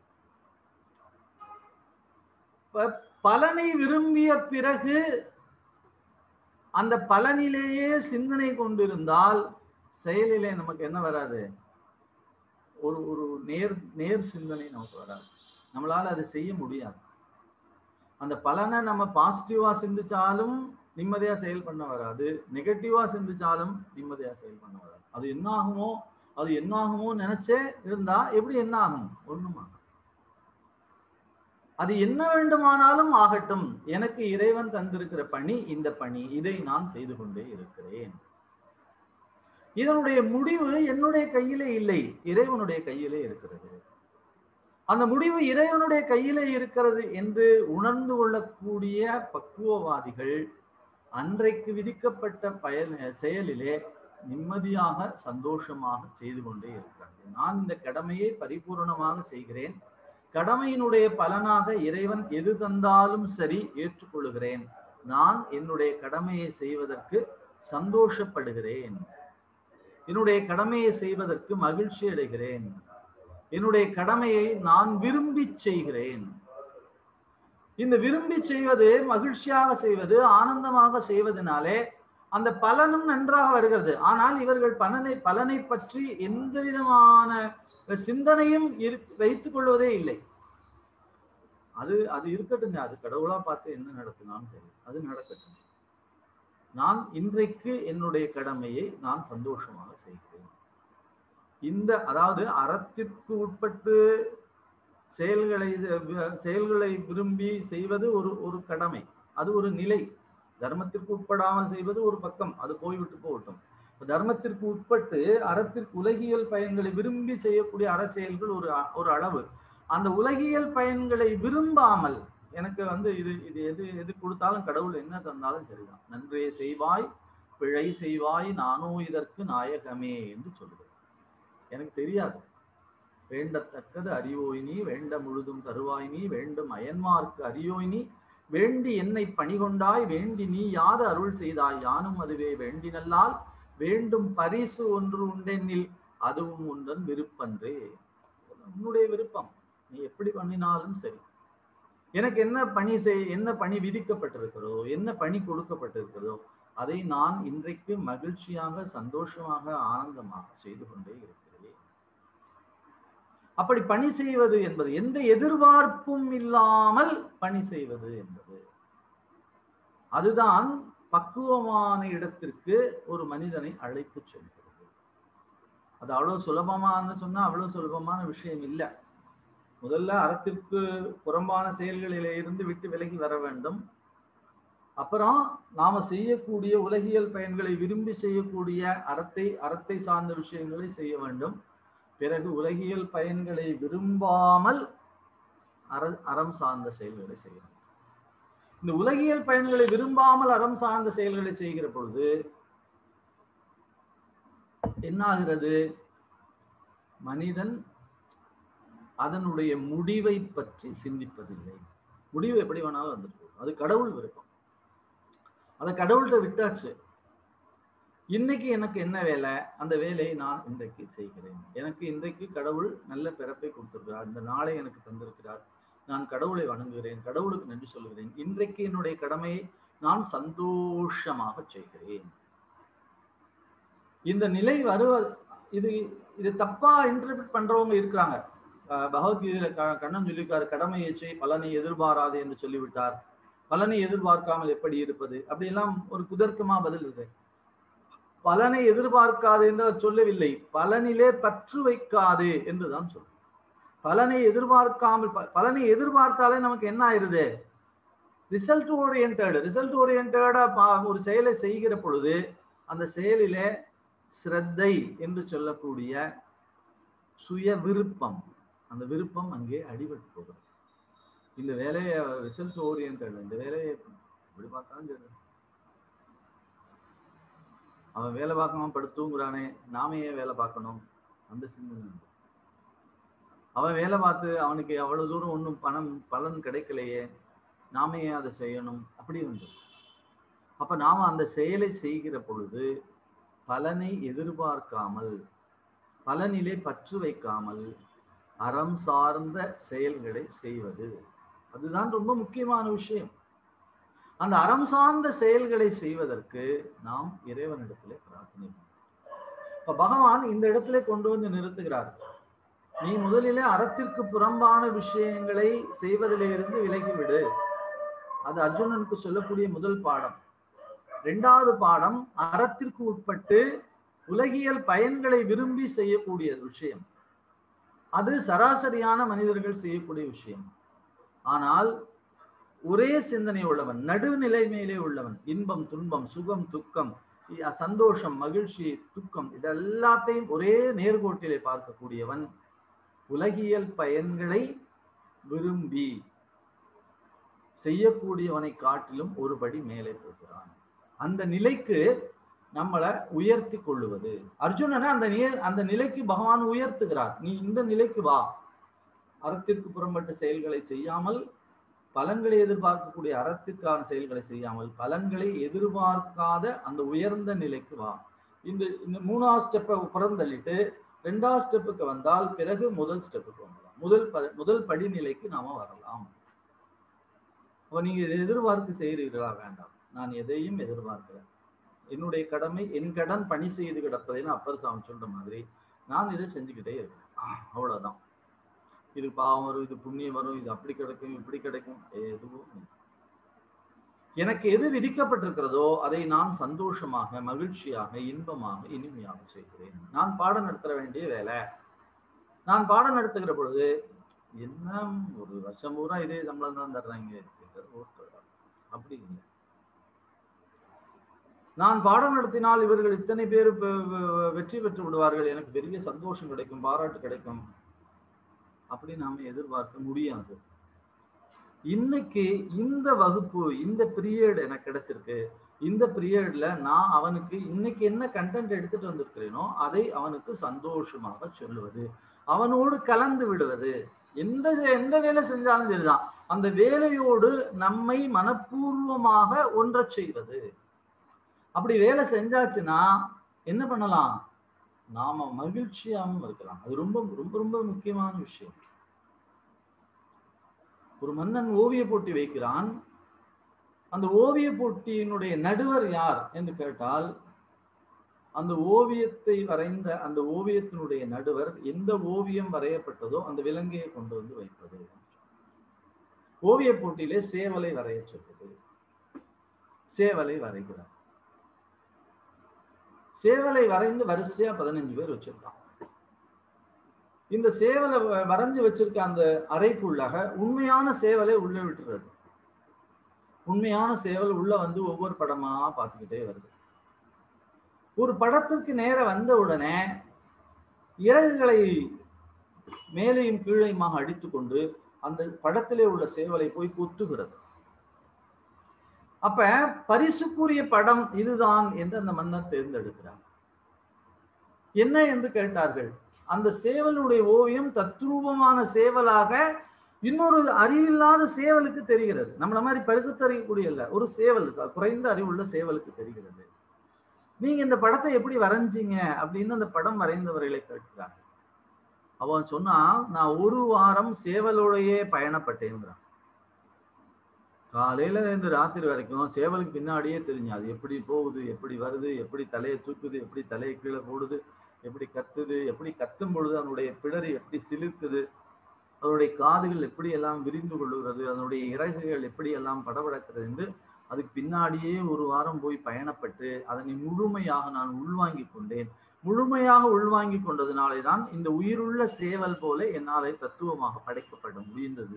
A: பலனை விரும்பிய பிறகு அந்த பலனிலேயே சிந்தனை கொண்டிருந்தால் செயலிலே நமக்கு என்ன வராது ஒரு ஒரு நேர் நேர் சிந்தனை நமக்கு வராது நம்மளால அதை செய்ய முடியாது அந்த பலனை நம்ம பாசிட்டிவா சிந்திச்சாலும் நிம்மதியா செயல் பண்ண வராது நெகட்டிவா சிந்திச்சாலும் நிம்மதியா செயல் பண்ண வராது அது என்ன ஆகுமோ அது என்ன ஆகுமோ நினைச்சே இருந்தா எப்படி என்ன ஆகும் ஒண்ணுமா அது என்ன வேண்டுமானாலும் ஆகட்டும் எனக்கு இறைவன் தந்திருக்கிற பணி இந்த பணி இதை நான் செய்து கொண்டே இருக்கிறேன் இதனுடைய முடிவு என்னுடைய கையிலே இல்லை இறைவனுடைய கையிலே இருக்கிறது அந்த முடிவு இறைவனுடைய கையிலே இருக்கிறது என்று உணர்ந்து கொள்ளக்கூடிய பக்குவவாதிகள் அன்றைக்கு விதிக்கப்பட்ட பயன் செயலிலே நிம்மதியாக சந்தோஷமாக செய்து கொண்டே இருக்கிறார்கள் நான் இந்த கடமையை பரிபூர்ணமாக செய்கிறேன் கடமையினுடைய பலனாக இறைவன் எது தந்தாலும் சரி ஏற்றுக்கொள்கிறேன் நான் என்னுடைய கடமையை செய்வதற்கு சந்தோஷப்படுகிறேன் என்னுடைய கடமையை செய்வதற்கு மகிழ்ச்சி அடைகிறேன் என்னுடைய கடமையை நான் விரும்பி செய்கிறேன் இந்த விரும்பி செய்வது மகிழ்ச்சியாக செய்வது ஆனந்தமாக செய்வதனாலே அந்த பலனும் நன்றாக வருகிறது ஆனால் இவர்கள் பலனை பலனை பற்றி எந்த விதமான சிந்தனையும் வைத்துக் கொள்வதே இல்லை அது அது இருக்கட்டுங்க அது கடவுளா பார்த்து என்ன நடத்தினாலும் சரி அது நடக்கட்டும் நான் இன்றைக்கு என்னுடைய கடமையை நான் சந்தோஷமாக செய்கிறேன் இந்த அதாவது அறத்திற்கு உட்பட்டு செயல்களை செயல்களை விரும்பி செய்வது ஒரு ஒரு கடமை அது ஒரு நிலை தர்மத்திற்கு உட்படாமல் செய்வது ஒரு பக்கம் அது போய்விட்டு போகட்டும் தர்மத்திற்கு உட்பட்டு அறத்திற்கு உலகியல் பயன்களை விரும்பி செய்யக்கூடிய அரசியல்கள் ஒரு ஒரு அளவு அந்த உலகியல் பயன்களை விரும்பாமல் எனக்கு வந்து இது இது எது எது கொடுத்தாலும் கடவுள் என்ன தந்தாலும் சரிதான் நன்றே செய்வாய் பிழை செய்வாய் நானோ இதற்கு நாயகமே என்று சொல்லுது எனக்கு தெரியாது வேண்டத்தக்கது அறிவோய் நீ வேண்ட முழுதும் தருவாய் நீ வேண்டும் அயன்மார்க்கு அறியோய் நீ வேண்டி என்னை பணிகொண்டாய் வேண்டி நீ யாது அருள் செய்தாய் யானும் அதுவே வேண்டினல்லால் வேண்டும் பரிசு ஒன்று உண்டென்னில் அதுவும் உண்டன் விருப்பன்றே உன்னுடைய விருப்பம் நீ எப்படி பண்ணினாலும் சரி எனக்கு என்ன பணி செய் என்ன பணி விதிக்கப்பட்டிருக்கிறதோ என்ன பணி கொடுக்கப்பட்டிருக்கிறதோ அதை நான் இன்றைக்கு மகிழ்ச்சியாக சந்தோஷமாக ஆனந்தமாக செய்து கொண்டே இருக்கிறேன் அப்படி பணி செய்வது என்பது எந்த எதிர்பார்ப்பும் இல்லாமல் பணி செய்வது என்பது அதுதான் பக்குவமான இடத்திற்கு ஒரு மனிதனை அழைத்து செல்கிறது அது அவ்வளவு சுலபமானு சொன்னா அவ்வளவு சுலபமான விஷயம் இல்லை முதல்ல அறத்திற்கு புறம்பான செயல்களில இருந்து விட்டு விலகி வர வேண்டும் அப்புறம் நாம செய்யக்கூடிய உலகியல் பயன்களை விரும்பி செய்யக்கூடிய அறத்தை அறத்தை சார்ந்த விஷயங்களை செய்ய வேண்டும் பிறகு உலகியல் பயன்களை விரும்பாமல் அற அறம் சார்ந்த செயல்களை செய்யணும் இந்த உலகியல் பயன்களை விரும்பாமல் அறம் சார்ந்த செயல்களை செய்கிற பொழுது என்ன ஆகிறது மனிதன் அதனுடைய முடிவை பற்றி சிந்திப்பதில்லை முடிவு எப்படி வேணாலும் வந்துட்டு அது கடவுள் விருப்பம் அதை கடவுள்கிட்ட விட்டாச்சு இன்னைக்கு எனக்கு என்ன வேலை அந்த வேலையை நான் இன்றைக்கு செய்கிறேன் எனக்கு இன்றைக்கு கடவுள் நல்ல பிறப்பை கொடுத்திருக்கிறார் இந்த நாளை எனக்கு தந்திருக்கிறார் நான் கடவுளை வணங்குகிறேன் கடவுளுக்கு நன்றி சொல்கிறேன் இன்றைக்கு என்னுடைய கடமையை நான் சந்தோஷமாக செய்கிறேன் இந்த நிலை வருவ இது இது தப்பா இன்டர்பிரட் பண்றவங்க இருக்கிறாங்க அஹ் பகவத்கீதையில க- கண்ணன் சொல்லியிருக்காரு கடமையை செய் பலனை எதிர்பாராது என்று சொல்லிவிட்டார் பலனை எதிர்பார்க்காமல் எப்படி இருப்பது அப்படியெல்லாம் ஒரு குதர்க்கமா பதில் இருக்கு பலனை எதிர்பார்க்காது என்று அவர் சொல்லவில்லை பலனிலே பற்று வைக்காது என்றுதான் சொல்லும் பலனை எதிர்பார்க்காமல் ப- பலனை எதிர்பார்த்தாலே நமக்கு என்ன ஆயிருது ரிசல்ட் ஓரியன்டட் ரிசல்ட் ஓரியன்டா ஒரு செயலை செய்கிற பொழுது அந்த செயலிலே ஸ்ரத்தை என்று சொல்லக்கூடிய சுய விருப்பம் அந்த விருப்பம் அங்கே அடிபட்டு போகிறது இந்த வேலையை ரிசல்ட் ஓரியன்டட் இந்த வேலையை எப்படி பார்த்தாலும் சரி அவன் வேலை பார்க்காம படுத்து தூங்குறானே நாம ஏன் வேலை பார்க்கணும் அந்த சிந்தனை உண்டு. அவன் வேலை பார்த்து அவனுக்கு அவ்வளவு தூரம் ஒன்றும் பணம் பலன் கிடைக்கலையே நாம ஏன் அதை செய்யணும் அப்படி உண்டு அப்ப நாம அந்த செயலை செய்கிற பொழுது பலனை எதிர்பார்க்காமல் பலனிலே பற்று வைக்காமல் அறம் சார்ந்த செயல்களை செய்வது அதுதான் ரொம்ப முக்கியமான விஷயம் அந்த அறம் சார்ந்த செயல்களை செய்வதற்கு நாம் இறைவனிடத்திலே பிரார்த்தனை பண்ணணும். இப்ப பகவான் இந்த இடத்திலே கொண்டு வந்து நிறுத்துகிறார் நீ முதலிலே அறத்திற்கு புறம்பான விஷயங்களை செய்வதிலிருந்து விலகிவிடு அது அர்ஜுனனுக்கு சொல்லக்கூடிய முதல் பாடம் இரண்டாவது பாடம் அறத்திற்கு உட்பட்டு உலகியல் பயன்களை விரும்பி செய்யக்கூடிய விஷயம் அது சராசரியான மனிதர்கள் செய்யக்கூடிய விஷயம் ஆனால் ஒரே சிந்தனை உள்ளவன் நடுநிலைமையிலே உள்ளவன் இன்பம் துன்பம் சுகம் துக்கம் இ- சந்தோஷம் மகிழ்ச்சி துக்கம் இதெல்லாத்தையும் ஒரே நேர்கோட்டிலே பார்க்கக்கூடியவன் உலகியல் பயன்களை விரும்பி செய்யக்கூடியவனை காட்டிலும் ஒருபடி மேலே போகிறான் அந்த நிலைக்கு நம்மளை உயர்த்தி கொள்ளுவது அர்ஜுனனை அந்த நிலை அந்த நிலைக்கு பகவான் உயர்த்துகிறார் நீ இந்த நிலைக்கு வா அறத்திற்கு புறம்பட்ட செயல்களை செய்யாமல் பலன்களை எதிர்பார்க்கக்கூடிய அறத்திற்கான செயல்களை செய்யாமல் பலன்களை எதிர்பார்க்காத அந்த உயர்ந்த நிலைக்கு வா இந்த இந்த மூணாவது ஸ்டெப்பை புறந்தள்ளிட்டு ரெண்டாவது ஸ்டெப்புக்கு வந்தால் பிறகு முதல் ஸ்டெப்புக்கு வரலாம் முதல் ப முதல் படிநிலைக்கு நாம வரலாம் அப்ப நீங்க இதை எதிர்பார்த்து செய்கிறீர்களா வேண்டாம் நான் எதையும் எதிர்பார்க்கிறேன் என்னுடைய கடமை என் கடன் பணி செய்து கிடப்பதைன்னு அப்பர் சாமி சொல்ற மாதிரி நான் இதை செஞ்சுக்கிட்டே இருக்கேன் அவ்வளவுதான் இது பாவம் வரும் இது புண்ணியம் வரும் இது அப்படி கிடைக்கும் இப்படி கிடைக்கும் எதுவும் இல்லை. எனக்கு எது விதிக்கப்பட்டிருக்கிறதோ அதை நான் சந்தோஷமாக மகிழ்ச்சியாக இன்பமாக இனிமையாக செய்கிறேன் நான் பாடம் நடத்த வேண்டிய வேலை நான் பாடம் நடத்துகிற பொழுது என்ன ஒரு வருஷம் பூரா இதே சம்பளம் தான் தர்றாங்க அப்படி இல்லை நான் பாடம் நடத்தினால் இவர்கள் இத்தனை பேர் பெ- வெ- வெற்றி பெற்று விடுவார்கள் எனக்கு பெரிய சந்தோஷம் கிடைக்கும் பாராட்டு கிடைக்கும் அப்படி நாம எதிர்பார்க்க முடியாது இன்னைக்கு இந்த வகுப்பு இந்த பீரியட் எனக்கு கிடைச்சிருக்கு இந்த பீரியட்ல நான் அவனுக்கு இன்னைக்கு என்ன கண்டென்ட் எடுத்துட்டு வந்திருக்கிறேனோ அதை அவனுக்கு சந்தோஷமாக சொல்லுவது அவனோடு கலந்து விடுவது எந்த எந்த வேலை செஞ்சாலும் சரிதான் அந்த வேலையோடு நம்மை மனப்பூர்வமாக ஒன்றச் செய்வது அப்படி வேலை செஞ்சாச்சுன்னா என்ன பண்ணலாம் நாம மகிழ்ச்சியாகவும் இருக்கலாம் அது ரொம்ப ரொம்ப ரொம்ப முக்கியமான விஷயம் ஒரு மன்னன் ஓவிய போட்டி வைக்கிறான் அந்த ஓவிய போட்டியினுடைய நடுவர் யார் என்று கேட்டால் அந்த ஓவியத்தை வரைந்த அந்த ஓவியத்தினுடைய நடுவர் எந்த ஓவியம் வரையப்பட்டதோ அந்த விலங்கையை கொண்டு வந்து வைப்பது ஓவிய போட்டியிலே சேவலை வரைய சொல்வது சேவலை வரைகிறார் சேவலை வரைந்து வரிசையா பதினஞ்சு பேர் வச்சிருக்கான் இந்த சேவலை வ- வரைஞ்சு வச்சிருக்க அந்த அறைக்குள்ளாக உண்மையான சேவலை உள்ள விட்டுறது உண்மையான சேவல் உள்ள வந்து ஒவ்வொரு படமா பார்த்துக்கிட்டே வருது ஒரு படத்திற்கு நேர வந்த உடனே இறகுகளை மேலையும் கீழையுமாக அடித்துக்கொண்டு அந்த படத்திலே உள்ள சேவலை போய் குத்துகிறது அப்ப பரிசுக்குரிய படம் இதுதான் என்று அந்த மன்னர் தேர்ந்தெடுக்கிறார் என்ன என்று கேட்டார்கள் அந்த சேவலுடைய ஓவியம் தத்ரூபமான சேவலாக இன்னொரு அறிவில்லாத சேவலுக்கு தெரிகிறது நம்மள மாதிரி பருகுத்தறியக்கூடிய இல்ல ஒரு சேவல் ச- குறைந்த அறிவுள்ள சேவலுக்கு தெரிகிறது நீங்க இந்த படத்தை எப்படி வரைஞ்சீங்க அப்படின்னு அந்த படம் வரைந்தவர்களை கேட்கிறார் அவன் சொன்னா நான் ஒரு வாரம் சேவலோடையே பயணப்பட்டேங்கிறான் காலையில இருந்து ராத்திரி வரைக்கும் சேவலுக்கு பின்னாடியே தெரிஞ்சு அது எப்படி போகுது எப்படி வருது எப்படி தலையை தூக்குது எப்படி தலையை கீழே போடுது எப்படி கத்துது எப்படி கத்தும் பொழுது அதனுடைய பிடரி எப்படி சிலிர்க்குது அதனுடைய காதுகள் எப்படி எல்லாம் விரிந்து கொள்ளுகிறது அதனுடைய இறகுகள் எப்படி எல்லாம் படபடக்கிறது என்று அதுக்கு பின்னாடியே ஒரு வாரம் போய் பயணப்பட்டு அதனை முழுமையாக நான் உள்வாங்கி கொண்டேன் முழுமையாக உள்வாங்கி கொண்டதுனாலே தான் இந்த உயிருள்ள சேவல் போல என்னாலே தத்துவமாக படைக்கப்பட முடிந்தது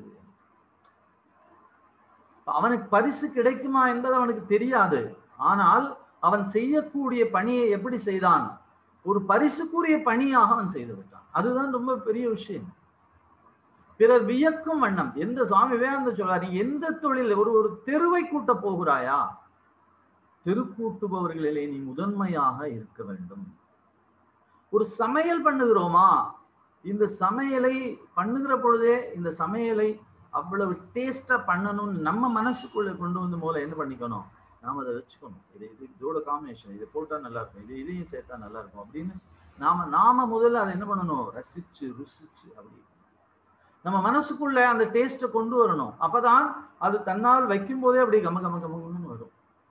A: அவனுக்கு பரிசு கிடைக்குமா என்பது அவனுக்கு தெரியாது ஆனால் அவன் செய்யக்கூடிய பணியை எப்படி செய்தான் ஒரு பரிசுக்குரிய பணியாக அவன் செய்து விட்டான் அதுதான் ரொம்ப பெரிய விஷயம் பிறர் வியக்கும் வண்ணம் எந்த சுவாமி விவேகானந்த சொல்றார் நீ எந்த தொழில் ஒரு ஒரு தெருவை கூட்ட போகிறாயா தெருக்கூட்டுபவர்களிலே நீ முதன்மையாக இருக்க வேண்டும் ஒரு சமையல் பண்ணுகிறோமா இந்த சமையலை பண்ணுகிற பொழுதே இந்த சமையலை அவ்வளவு டேஸ்டா பண்ணணும்னு நம்ம மனசுக்குள்ள கொண்டு வந்து மூலம் என்ன பண்ணிக்கணும் நாம அதை வச்சுக்கணும் இது இது இதோட காம்பினேஷன் இதை போட்டா நல்லா இருக்கும் இது இதையும் சேர்த்தா நல்லா இருக்கும் அப்படின்னு நாம நாம முதல்ல அதை என்ன பண்ணணும் ரசிச்சு ருசிச்சு அப்படி நம்ம மனசுக்குள்ள அந்த டேஸ்ட்டை கொண்டு வரணும் அப்பதான் அது தன்னால் வைக்கும் போதே அப்படி கம கம கமன்னு வரும்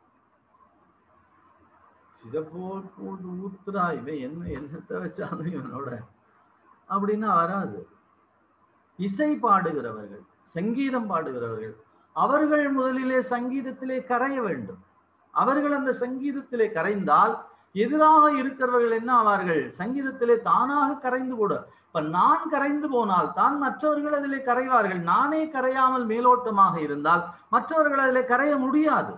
A: இதை போல் போட்டு ஊத்துறா இவன் என்ன என்னத்தை வச்சாலும் இவனோட அப்படின்னா வராது இசை பாடுகிறவர்கள் சங்கீதம் பாடுகிறவர்கள் அவர்கள் முதலிலே சங்கீதத்திலே கரைய வேண்டும் அவர்கள் அந்த சங்கீதத்திலே கரைந்தால் எதிராக இருக்கிறவர்கள் என்ன ஆவார்கள் சங்கீதத்திலே தானாக கரைந்து கூட இப்ப நான் கரைந்து போனால் தான் மற்றவர்கள் அதிலே கரைவார்கள் நானே கரையாமல் மேலோட்டமாக இருந்தால் மற்றவர்கள் அதிலே கரைய முடியாது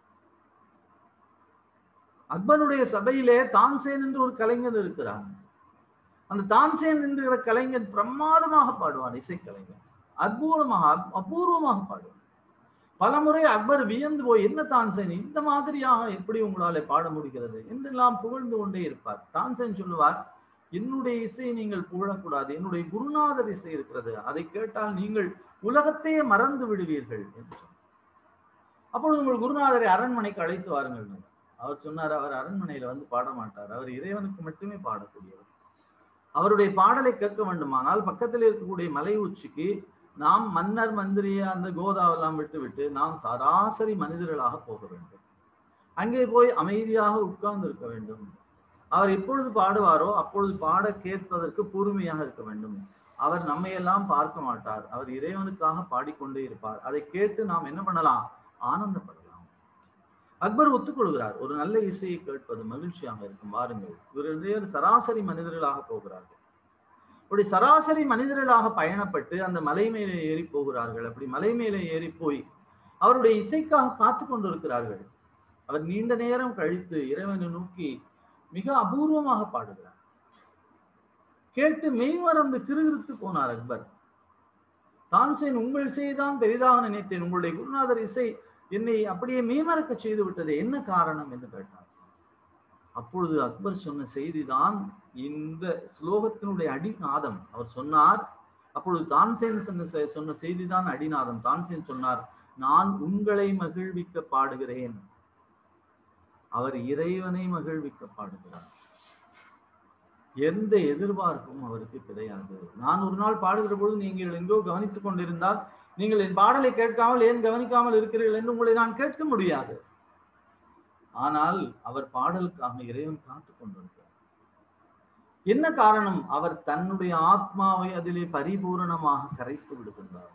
A: அக்பருடைய சபையிலே தான்சேன் என்று ஒரு கலைஞர் இருக்கிறார் அந்த தான்சேன் என்கிற கலைஞன் பிரமாதமாக பாடுவான் இசைக்கலைஞன் அற்புதமாக அபூர்வமாக பாடுவான் பலமுறை அக்பர் வியந்து போய் என்ன தான்சேன் இந்த மாதிரியாக எப்படி உங்களால பாட முடிகிறது என்றெல்லாம் புகழ்ந்து கொண்டே இருப்பார் தான்சேன் சொல்லுவார் என்னுடைய இசையை நீங்கள் புகழக்கூடாது என்னுடைய குருநாதர் இசை இருக்கிறது அதை கேட்டால் நீங்கள் உலகத்தையே மறந்து விடுவீர்கள் என்று அப்பொழுது உங்கள் குருநாதரை அரண்மனைக்கு அழைத்து வாருங்கள் அவர் சொன்னார் அவர் அரண்மனையில வந்து பாட மாட்டார் அவர் இறைவனுக்கு மட்டுமே பாடக்கூடியவர் அவருடைய பாடலை கேட்க வேண்டுமானால் பக்கத்தில் இருக்கக்கூடிய மலை உச்சிக்கு நாம் மன்னர் மந்திரிய அந்த கோதாவெல்லாம் விட்டு விட்டு நாம் சராசரி மனிதர்களாக போக வேண்டும் அங்கே போய் அமைதியாக உட்கார்ந்து இருக்க வேண்டும் அவர் எப்பொழுது பாடுவாரோ அப்பொழுது பாட கேட்பதற்கு பொறுமையாக இருக்க வேண்டும் அவர் நம்மையெல்லாம் பார்க்க மாட்டார் அவர் இறைவனுக்காக பாடிக்கொண்டே இருப்பார் அதை கேட்டு நாம் என்ன பண்ணலாம் ஆனந்தப்படலாம் அக்பர் ஒத்துக்கொள்கிறார் ஒரு நல்ல இசையை கேட்பது மகிழ்ச்சியாக இருக்கும் வாருங்கள் இவர்கள் சராசரி மனிதர்களாக போகிறார்கள் அப்படி சராசரி மனிதர்களாக பயணப்பட்டு அந்த மலை மேலே ஏறி போகிறார்கள் அப்படி மலை மேலே ஏறி போய் அவருடைய இசைக்காக காத்து கொண்டிருக்கிறார்கள் அவர் நீண்ட நேரம் கழித்து இறைவனை நோக்கி மிக அபூர்வமாக பாடுகிறார் கேட்டு மெய்மறந்து கிருகிருத்து போனார் அக்பர் தான்சேன் உங்கள் இசைதான் பெரிதாக நினைத்தேன் உங்களுடைய குருநாதர் இசை என்னை அப்படியே மெய்மறக்க செய்து விட்டது என்ன காரணம் என்று கேட்டார் அப்பொழுது அக்பர் சொன்ன செய்திதான் இந்த ஸ்லோகத்தினுடைய அடிநாதம் அவர் சொன்னார் அப்பொழுது தான்சேன் சொன்ன சொன்ன செய்திதான் அடிநாதம் தான்சேன் சொன்னார் நான் உங்களை மகிழ்விக்க பாடுகிறேன் அவர் இறைவனை மகிழ்விக்க பாடுகிறார் எந்த எதிர்பார்ப்பும் அவருக்கு கிடையாது நான் ஒரு நாள் பாடுகிற பொழுது நீங்கள் எங்கோ கவனித்துக் கொண்டிருந்தால் நீங்கள் என் பாடலை கேட்காமல் ஏன் கவனிக்காமல் இருக்கிறீர்கள் என்று உங்களை நான் கேட்க முடியாது ஆனால் அவர் பாடலுக்காக இறைவன் காத்து கொண்டிருக்கிறார் என்ன காரணம் அவர் தன்னுடைய ஆத்மாவை அதிலே பரிபூரணமாக கரைத்து விடுகின்றார்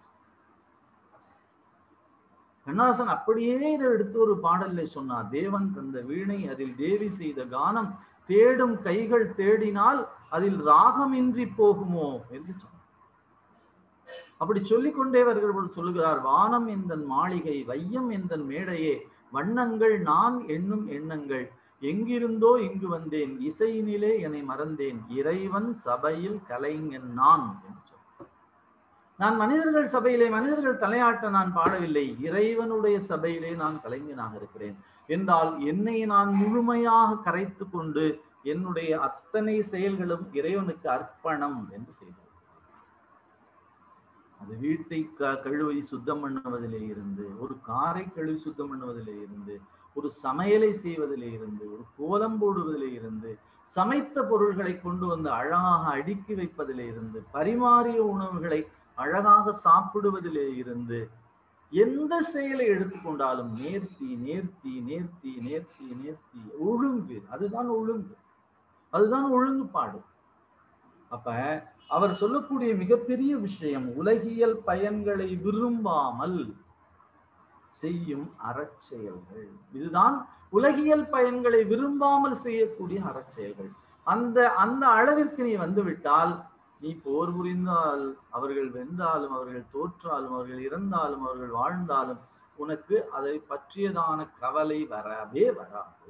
A: கண்ணாசன் அப்படியே இதை எடுத்து ஒரு பாடல்ல சொன்னார் தேவன் தந்த வீணை அதில் தேவி செய்த கானம் தேடும் கைகள் தேடினால் அதில் ராகமின்றி போகுமோ என்று சொன்னார் அப்படி சொல்லிக்கொண்டே வருகிறவர் சொல்லுகிறார் வானம் எந்தன் மாளிகை வையம் எந்தன் மேடையே வண்ணங்கள் நான் எண்ணும் எண்ணங்கள் எங்கிருந்தோ இங்கு வந்தேன் இசையினிலே என்னை மறந்தேன் இறைவன் சபையில் கலைஞன் நான் என்று சொன்னார் நான் மனிதர்கள் சபையிலே மனிதர்கள் தலையாட்ட நான் பாடவில்லை இறைவனுடைய சபையிலே நான் கலைஞனாக இருக்கிறேன் என்றால் என்னை நான் முழுமையாக கரைத்து கொண்டு என்னுடைய அத்தனை செயல்களும் இறைவனுக்கு அர்ப்பணம் என்று செய்தார் அது வீட்டை க கழுவி சுத்தம் பண்ணுவதிலே இருந்து ஒரு காரை கழுவி சுத்தம் பண்ணுவதிலே இருந்து ஒரு சமையலை செய்வதிலே இருந்து ஒரு கோலம் போடுவதிலே இருந்து சமைத்த பொருள்களை கொண்டு வந்து அழகாக அடுக்கி வைப்பதிலே இருந்து பரிமாறிய உணவுகளை அழகாக சாப்பிடுவதிலே இருந்து எந்த செயலை எடுத்துக்கொண்டாலும் நேர்த்தி நேர்த்தி நேர்த்தி நேர்த்தி நேர்த்தி ஒழுங்கு அதுதான் ஒழுங்கு அதுதான் ஒழுங்குபாடு அப்ப அவர் சொல்லக்கூடிய மிகப்பெரிய விஷயம் உலகியல் பயன்களை விரும்பாமல் செய்யும் அறச்செயல்கள் இதுதான் உலகியல் பயன்களை விரும்பாமல் செய்யக்கூடிய அறச்செயல்கள் அந்த அந்த அளவிற்கு நீ வந்துவிட்டால் நீ போர் புரிந்தால் அவர்கள் வென்றாலும் அவர்கள் தோற்றாலும் அவர்கள் இறந்தாலும் அவர்கள் வாழ்ந்தாலும் உனக்கு அதை பற்றியதான கவலை வரவே வராது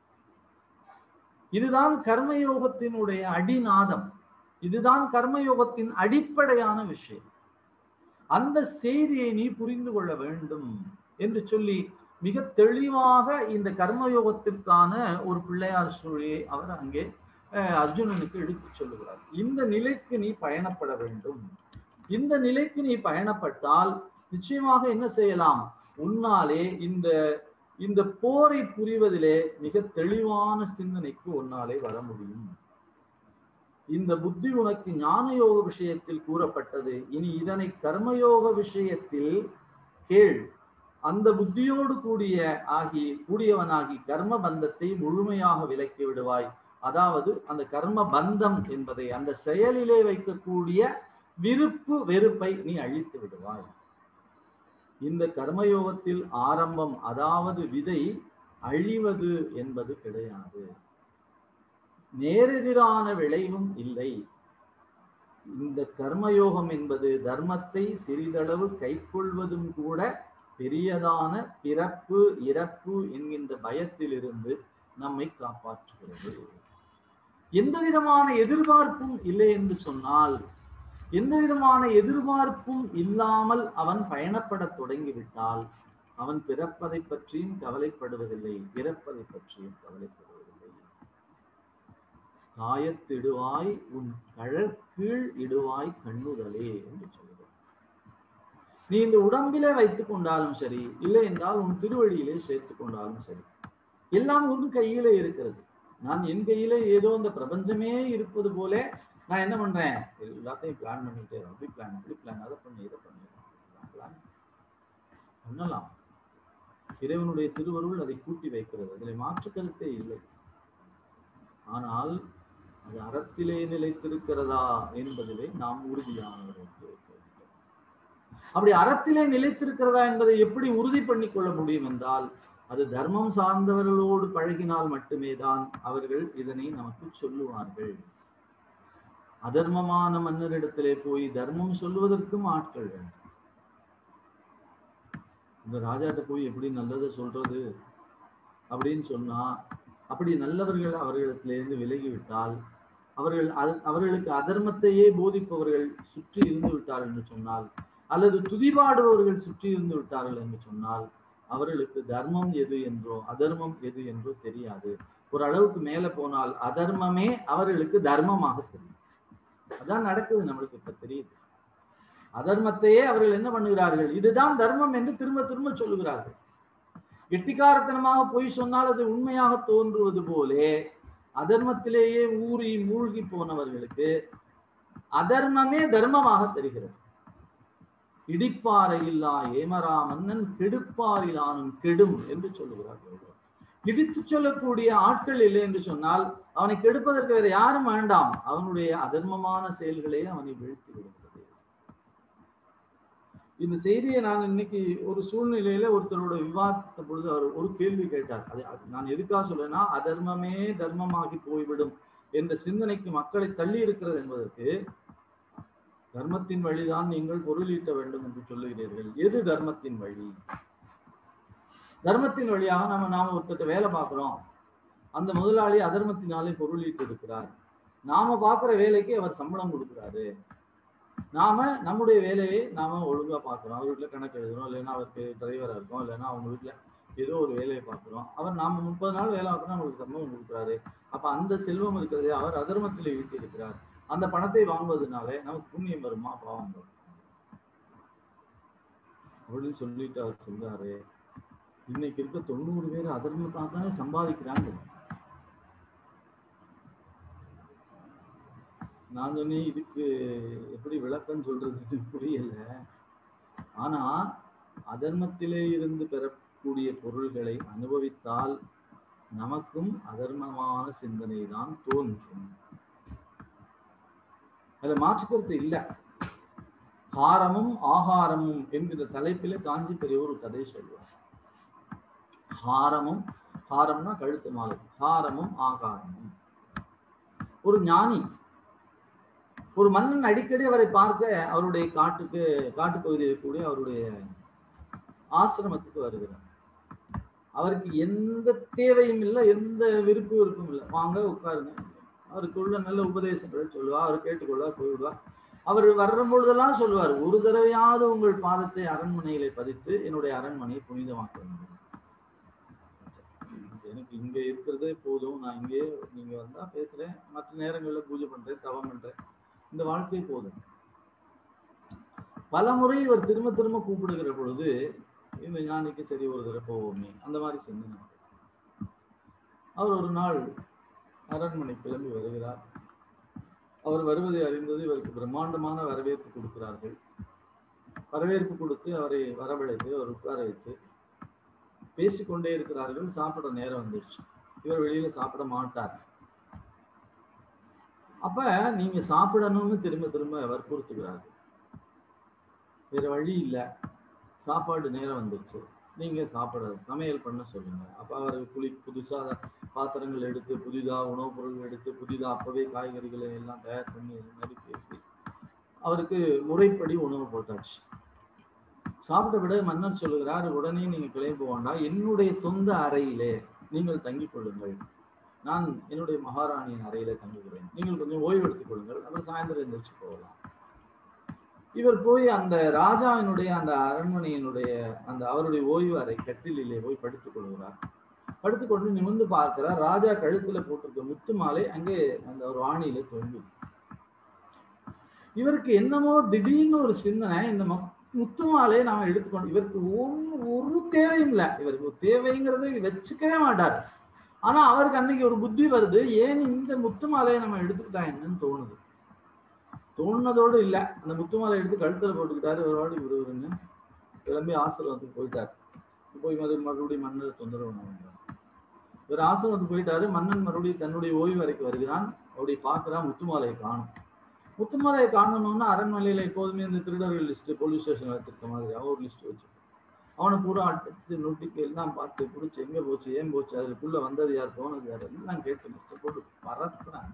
A: இதுதான் கர்மயோகத்தினுடைய அடிநாதம் இதுதான் கர்மயோகத்தின் அடிப்படையான விஷயம் அந்த செய்தியை நீ புரிந்து கொள்ள வேண்டும் என்று சொல்லி மிக தெளிவாக இந்த கர்மயோகத்திற்கான ஒரு பிள்ளையார் சூழியை அவர் அங்கே அர்ஜுனனுக்கு எடுத்து சொல்லுகிறார் இந்த நிலைக்கு நீ பயணப்பட வேண்டும் இந்த நிலைக்கு நீ பயணப்பட்டால் நிச்சயமாக என்ன செய்யலாம் உன்னாலே இந்த இந்த போரை புரிவதிலே மிக தெளிவான சிந்தனைக்கு உன்னாலே வர முடியும் இந்த புத்தி உனக்கு ஞான யோக விஷயத்தில் கூறப்பட்டது இனி இதனை கர்மயோக விஷயத்தில் கேள் அந்த புத்தியோடு கூடிய ஆகி கூடியவனாகி கர்ம பந்தத்தை முழுமையாக விலக்கி விடுவாய் அதாவது அந்த கர்ம பந்தம் என்பதை அந்த செயலிலே வைக்கக்கூடிய விருப்பு வெறுப்பை நீ அழித்து விடுவாய் இந்த கர்மயோகத்தில் ஆரம்பம் அதாவது விதை அழிவது என்பது கிடையாது நேரெதிரான விளைவும் இல்லை இந்த கர்மயோகம் என்பது தர்மத்தை சிறிதளவு கைக்கொள்வதும் கூட பெரியதான பிறப்பு இறப்பு என்கின்ற பயத்திலிருந்து நம்மை காப்பாற்றுகிறது எந்த விதமான எதிர்பார்ப்பும் இல்லை என்று சொன்னால் எந்த விதமான எதிர்பார்ப்பும் இல்லாமல் அவன் பயணப்பட தொடங்கிவிட்டால் அவன் பிறப்பதை பற்றியும் கவலைப்படுவதில்லை பிறப்பதை பற்றியும் கவலைப்படுவதில்லை காயத்திடுவாய் உன் கழற்கீழ் இடுவாய் கண்ணுதலே என்று சொல்கிறார் நீ இந்த உடம்பிலே வைத்துக் கொண்டாலும் சரி இல்லை என்றால் உன் திருவழியிலே சேர்த்து கொண்டாலும் சரி எல்லாம் உன் கையிலே இருக்கிறது நான் என் கையிலே ஏதோ இந்த பிரபஞ்சமே இருப்பது போல நான் என்ன பண்றேன் எல்லாத்தையும் பிளான் பண்ணிட்டே அப்படி பிளான் இப்படி பிளான் அதை பண்ணி இதை பண்ணி பிளான் பண்ணலாம் இறைவனுடைய திருவருள் அதை கூட்டி வைக்கிறது அதில் மாற்று கருத்தே இல்லை ஆனால் அது அறத்திலே நிலைத்திருக்கிறதா என்பதிலே நாம் உறுதியானவர்கள் அப்படி அறத்திலே நிலைத்திருக்கிறதா என்பதை எப்படி உறுதி பண்ணி கொள்ள முடியும் என்றால் அது தர்மம் சார்ந்தவர்களோடு பழகினால் மட்டுமே தான் அவர்கள் இதனை நமக்கு சொல்லுவார்கள் அதர்மமான மன்னரிடத்திலே போய் தர்மம் சொல்வதற்கும் ஆட்கள் வேண்டும் இந்த ராஜாட்ட போய் எப்படி நல்லதை சொல்றது அப்படின்னு சொன்னா அப்படி நல்லவர்கள் அவர்களிடத்திலிருந்து விலகிவிட்டால் அவர்கள் அவர்களுக்கு அதர்மத்தையே போதிப்பவர்கள் சுற்றி இருந்து விட்டார்கள் என்று சொன்னால் அல்லது துதிபாடுபவர்கள் சுற்றி இருந்து விட்டார்கள் என்று சொன்னால் அவர்களுக்கு தர்மம் எது என்றோ அதர்மம் எது என்றோ தெரியாது ஒரு அளவுக்கு மேல போனால் அதர்மமே அவர்களுக்கு தர்மமாக தெரியும் அதான் நடக்குது நம்மளுக்கு இப்ப தெரியுது அதர்மத்தையே அவர்கள் என்ன பண்ணுகிறார்கள் இதுதான் தர்மம் என்று திரும்ப திரும்ப சொல்லுகிறார்கள் கெட்டிக்காரத்தனமாக பொய் சொன்னால் அது உண்மையாக தோன்றுவது போலே அதர்மத்திலேயே ஊறி மூழ்கி போனவர்களுக்கு அதர்மமே தர்மமாக தெரிகிறது இடிப்பாறை இல்லா ஏமரா மன்னன் கெடுப்பாரிலானும் கெடும் என்று சொல்லுகிறார் இடித்து சொல்லக்கூடிய ஆட்கள் இல்லை என்று சொன்னால் அவனை கெடுப்பதற்கு வேற யாரும் வேண்டாம் அவனுடைய அதர்மமான செயல்களே அவனை வீழ்த்தி விடுகிறது இந்த செய்தியை நான் இன்னைக்கு ஒரு சூழ்நிலையில ஒருத்தரோட விவாதித்த பொழுது அவர் ஒரு கேள்வி கேட்டார் அது நான் எதுக்காக சொல்றேன்னா அதர்மமே தர்மமாகி போய்விடும் என்ற சிந்தனைக்கு மக்களை தள்ளி இருக்கிறது என்பதற்கு தர்மத்தின் வழிதான் நீங்கள் பொருளீட்ட வேண்டும் என்று சொல்லுகிறீர்கள் எது தர்மத்தின் வழி தர்மத்தின் வழியாக நம்ம நாம ஒருத்தட்ட வேலை பார்க்கிறோம் அந்த முதலாளி அதர்மத்தினாலே பொருளீட்டு இருக்கிறார் நாம பார்க்குற வேலைக்கு அவர் சம்பளம் கொடுக்குறாரு நாம நம்முடைய வேலையை நாம ஒழுங்கா பார்க்குறோம் அவர் வீட்டில் கணக்கு எழுதுறோம் இல்லைன்னா அவருக்கு டிரைவரா இருக்கோம் இல்லைன்னா அவங்க வீட்டில் ஏதோ ஒரு வேலையை பார்க்குறோம் அவர் நாம முப்பது நாள் வேலை பார்க்கணும் நம்மளுக்கு சம்பளம் கொடுக்குறாரு அப்ப அந்த செல்வம் இருக்கிறதே அவர் அதர்மத்தில் ஈட்டி இருக்கிறார் அந்த பணத்தை வாங்குவதனால நமக்கு புண்ணியம் வருமா பாவம் வரும் அப்படின்னு சொல்லிட்டு அவர் சொல்றாரு இன்னைக்கு இருக்க தொண்ணூறு பேர் அதர்மத்தான் தானே சம்பாதிக்கிறாங்க நான் சொன்னேன் இதுக்கு எப்படி விளக்கம் சொல்றதுன்னு புரியல ஆனா அதர்மத்திலே இருந்து பெறக்கூடிய பொருள்களை அனுபவித்தால் நமக்கும் அதர்மமான சிந்தனை தான் தோன்றும் அதுல மாற்றுக்கருத்து இல்லை ஹாரமும் ஆகாரமும் என்கிற தலைப்பில காஞ்சி பெரியவர் ஒரு கதை சொல்லுவார் ஹாரமும் ஹாரம்னா கழுத்து மாலை ஹாரமும் ஆகாரமும் ஒரு ஞானி ஒரு மன்னன் அடிக்கடி அவரை பார்க்க அவருடைய காட்டுக்கு காட்டுப்பகுதியில் கூடிய அவருடைய ஆசிரமத்துக்கு வருகிறார் அவருக்கு எந்த தேவையும் இல்லை எந்த விருப்பு விருப்பம் இல்லை வாங்க உட்காருங்க அவருக்குள்ள நல்ல உபதேசங்களை சொல்லுவா அவர் கேட்டுக்கொள்ள போய்விடுவா அவர் வர்ற பொழுதெல்லாம் சொல்லுவார் ஒரு தடவையாவது உங்கள் பாதத்தை அரண்மனையிலே பதித்து என்னுடைய அரண்மனையை புனிதமாக்க வேண்டும் எனக்கு இங்க இருக்கிறதே போதும் நான் இங்கே நீங்க வந்தா பேசுறேன் மற்ற நேரங்கள்ல பூஜை பண்றேன் தவம் பண்றேன் இந்த வாழ்க்கை போதும் பல முறை இவர் திரும்ப திரும்ப கூப்பிடுகிற பொழுது இந்த ஞானிக்கு சரி ஒரு தடவை போவோமே அந்த மாதிரி சிந்தனை அவர் ஒரு நாள் அரண்மனை கிளம்பி வருகிறார் அவர் வருவதை அறிந்தது இவருக்கு பிரம்மாண்டமான வரவேற்பு கொடுக்கிறார்கள் வரவேற்பு கொடுத்து அவரை வரவழைத்து அவர் உட்கார வைத்து பேசிக்கொண்டே இருக்கிறார்கள் சாப்பிட நேரம் வந்துருச்சு இவர் வெளியில சாப்பிட மாட்டார் அப்ப நீங்க சாப்பிடணும்னு திரும்ப திரும்ப வற்புறுத்துகிறார்கள் வேற வழி இல்லை சாப்பாடு நேரம் வந்துருச்சு நீங்க சாப்பிட சமையல் பண்ண சொல்லுங்க அப்ப அவர் குளி புதுசா பாத்திரங்கள் எடுத்து புதிதா உணவுப் பொருட்கள் எடுத்து புதிதா அப்பவே காய்கறிகளை எல்லாம் தயார் பண்ணி நறுக்கி வச்சு அவருக்கு முறைப்படி உணவு போட்டாச்சு சாப்பிட்ட விட மன்னர் சொல்லுகிறார் உடனே நீங்க கிளம்பி வேண்டாம் என்னுடைய சொந்த அறையிலே நீங்கள் தங்கிக் கொள்ளுங்கள் நான் என்னுடைய மகாராணியின் அறையில தங்குகிறேன் நீங்கள் கொஞ்சம் ஓய்வு எடுத்துக் கொள்ளுங்கள் அப்புறம் சாயந்தரம் எந்திரிச்சு போகலாம் இவர் போய் அந்த ராஜாவினுடைய அந்த அரண்மனையினுடைய அந்த அவருடைய ஓய்வு அறை கட்டிலே போய் படுத்துக் கொள்கிறார் படுத்துக்கொண்டு நிமிர்ந்து பார்க்கிறார் ராஜா கழுத்துல போட்டிருக்க முத்து மாலை அங்கே அந்த ஒரு ஆணியில தொங்கு இவருக்கு என்னமோ திடீர்னு ஒரு சிந்தனை இந்த முத்து மாலையை நாம எடுத்துக்கொண்டு இவருக்கு ஒன்று ஒரு தேவையும் இல்லை இவருக்கு ஒரு தேவைங்கிறத வச்சுக்கவே மாட்டார் ஆனா அவருக்கு அன்னைக்கு ஒரு புத்தி வருது ஏன் இந்த முத்து மாலையை நம்ம எடுத்துக்கிட்டா என்னன்னு தோணுது தோணுனதோடு இல்லை அந்த முத்து மாலை எடுத்து கழுத்துல போட்டுக்கிட்டாரு ஒரு வாடி விடுவருங்க கிளம்பி ஆசிரமத்துக்கு போயிட்டார் போய் மறு மறுபடியும் மன்னர் தொந்தரவு பண்ணுறார் இவர் ஆசிரமத்துக்கு போயிட்டாரு மன்னன் மறுபடியும் தன்னுடைய ஓய்வு அறைக்கு வருகிறான் அப்படி பார்க்குறான் முத்துமாலையை காணும் முத்துமாலையை காணணும்னா அரண்மனையில எப்போதுமே இந்த திருடர்கள் லிஸ்ட் போலீஸ் ஸ்டேஷன் வச்சிருக்க மாதிரி அவன் ஒரு லிஸ்ட் வச்சு அவனை பூரா அடிச்சு நொட்டிக்கு எல்லாம் பார்த்து பிடிச்சி எங்க போச்சு ஏன் போச்சு அதுக்குள்ள வந்தது யார் போனது யார் எல்லாம் கேட்டு லிஸ்ட்டை போட்டு பறக்குறான்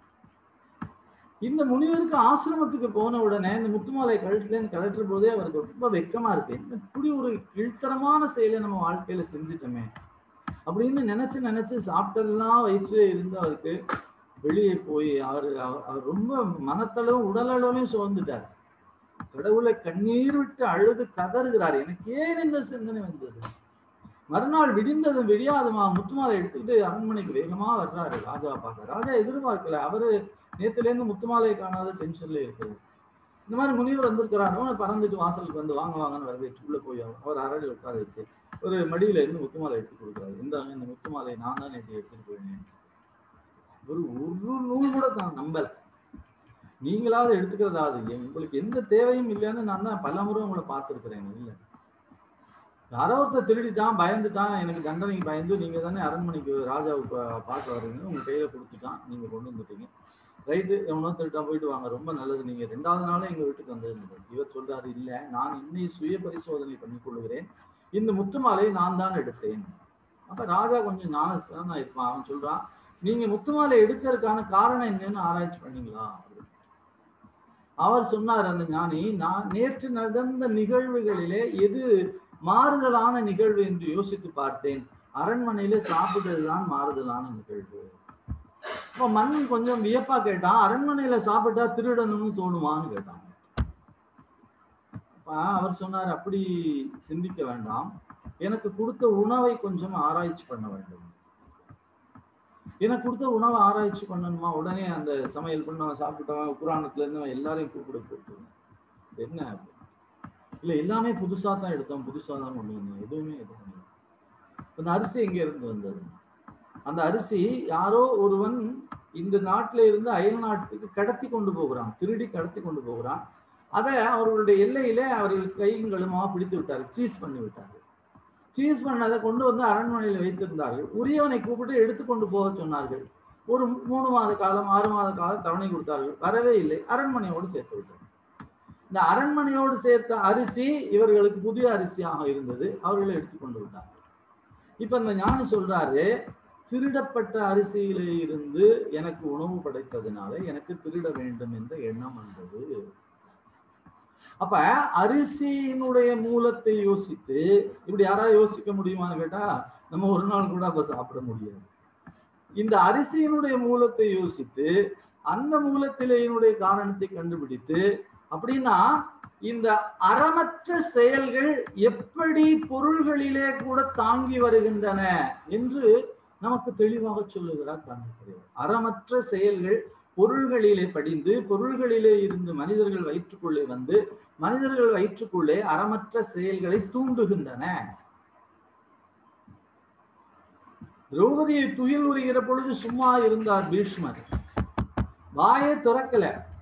A: இந்த முனிவருக்கு ஆசிரமத்துக்கு போன உடனே இந்த முத்துமாலை கழுத்துலேருந்து கழற்ற போதே அவருக்கு ரொம்ப வெக்கமா இருக்கு என்ன இப்படி ஒரு கீழ்த்தரமான செயலை நம்ம வாழ்க்கையில செஞ்சுட்டோமே அப்படின்னு நினைச்சு நினைச்சு சாப்பிட்டதெல்லாம் வயிற்று இருந்து அவருக்கு வெளியே போய் அவர் அவர் ரொம்ப மனத்தளவும் உடலளவையும் சோர்ந்துட்டார் கடவுளை கண்ணீர் விட்டு அழுது கதறுகிறார் எனக்கு ஏன் இந்த சிந்தனை வந்தது மறுநாள் விடிந்ததும் விடியாதுமா முத்துமாலை எடுத்துக்கிட்டு அரண்மனைக்கு வேகமா வர்றாரு ராஜா பார்க்க ராஜா எதிர்பார்க்கல அவரு நேத்துல இருந்து முத்துமாலை காணாத டென்ஷன்ல இருக்குது இந்த மாதிரி முனிவர் வந்திருக்கிறாரோ பறந்துட்டு வாசலுக்கு வந்து வாங்க வாங்கன்னு வரவேற்று உள்ள போய் அவர் அரடி உட்கார வச்சு ஒரு மடியில இருந்து முத்துமாலை எடுத்து கொடுக்குறாரு இந்தாங்க இந்த முத்துமாலை நான் தான் நேற்று எடுத்துட்டு போயிருந்தேன் ஒரு ஒரு நூல் கூட தான் நம்பல நீங்களாவது எடுத்துக்கிறதாவது உங்களுக்கு எந்த தேவையும் இல்லைன்னு நான் தான் பல முறை உங்களை பார்த்துருக்கிறேன் இல்லை யாரோ ஒருத்தர் திருடிட்டான் பயந்துட்டான் எனக்கு தண்டனைக்கு பயந்து நீங்க தானே அரண்மனைக்கு ராஜாவுக்கு பார்க்க வர்றீங்க உங்க கையில கொடுத்துட்டான் நீங்க கொண்டு வந்துட்டீங்க ரைட்டு எவனோ திருட்டான் போயிட்டு வாங்க ரொம்ப நல்லது நீங்க ரெண்டாவது நாளும் எங்க வீட்டுக்கு வந்திருந்தது இவர் சொல்றாரு இல்ல நான் இன்னை சுய பரிசோதனை பண்ணி கொள்கிறேன் இந்த முத்துமாலையை நான் தான் எடுத்தேன் அப்ப ராஜா கொஞ்சம் ஞானஸ்தான் இருப்பான் அவன் சொல்றான் நீங்க முத்துமாலை எடுக்கிறதுக்கான காரணம் என்னன்னு ஆராய்ச்சி பண்ணீங்களா அவர் சொன்னார் அந்த ஞானி நான் நேற்று நடந்த நிகழ்வுகளிலே எது மாறுதலான நிகழ்வு என்று யோசித்து பார்த்தேன் அரண்மனையில சாப்பிட்டதுதான் மாறுதலான நிகழ்வு இப்போ மன்னன் கொஞ்சம் வியப்பா கேட்டான் அரண்மனையில சாப்பிட்டா திருடணும்னு தோணுமான்னு கேட்டான் அவர் சொன்னார் அப்படி சிந்திக்க வேண்டாம் எனக்கு கொடுத்த உணவை கொஞ்சம் ஆராய்ச்சி பண்ண வேண்டும் எனக்கு கொடுத்த உணவை ஆராய்ச்சி பண்ணணுமா உடனே அந்த சமையல் பண்ணவன் சாப்பிட்டவன் புராணத்துல இருந்து எல்லாரையும் கூப்பிட போட்டு என்ன இல்ல எல்லாமே புதுசா தான் எடுத்தோம் புதுசா தான் கொண்டு வந்தோம் எதுவுமே இது பண்ணல அந்த அரிசி எங்க இருந்து வந்தது அந்த அரிசி யாரோ ஒருவன் இந்த நாட்டில இருந்து அயல் நாட்டுக்கு கடத்தி கொண்டு போகிறான் திருடி கடத்தி கொண்டு போகிறான் அதை அவர்களுடைய எல்லையிலே அவர்கள் கையும் களுமா பிடித்து விட்டார்கள் சீஸ் பண்ணி விட்டார்கள் சீஸ் பண்ணதை கொண்டு வந்து அரண்மனையில் வைத்திருந்தார்கள் உரியவனை கூப்பிட்டு எடுத்துக்கொண்டு போக சொன்னார்கள் ஒரு மூணு மாத காலம் ஆறு மாத காலம் தவணை கொடுத்தார்கள் வரவே இல்லை அரண்மனையோடு சேர்த்து விட்டார்கள் இந்த அரண்மனையோடு சேர்த்த அரிசி இவர்களுக்கு புதிய அரிசியாக இருந்தது அவர்களை எடுத்துக்கொண்டு விட்டார்கள் இப்ப இந்த ஞானி சொல்றாரு திருடப்பட்ட அரிசியிலே இருந்து எனக்கு உணவு படைத்ததுனால எனக்கு திருட வேண்டும் என்ற எண்ணம் வந்தது அப்ப அரிசியினுடைய மூலத்தை யோசித்து இப்படி யாராவது யோசிக்க முடியுமான்னு கேட்டா நம்ம ஒரு நாள் கூட அப்ப சாப்பிட முடியாது இந்த அரிசியினுடைய மூலத்தை யோசித்து அந்த மூலத்திலேயினுடைய காரணத்தை கண்டுபிடித்து அப்படின்னா இந்த அறமற்ற செயல்கள் எப்படி பொருள்களிலே கூட தாங்கி வருகின்றன என்று நமக்கு தெளிவாக சொல்லுகிறார் காண்பிக்கிறார் அறமற்ற செயல்கள் பொருள்களிலே படிந்து பொருள்களிலே இருந்து மனிதர்கள் வயிற்றுக்குள்ளே வந்து மனிதர்கள் வயிற்றுக்குள்ளே அறமற்ற செயல்களை தூண்டுகின்றன திரௌபதியை துயில் உரிகிற பொழுது சும்மா இருந்தார் பீஷ்மர் வாயை துறக்கல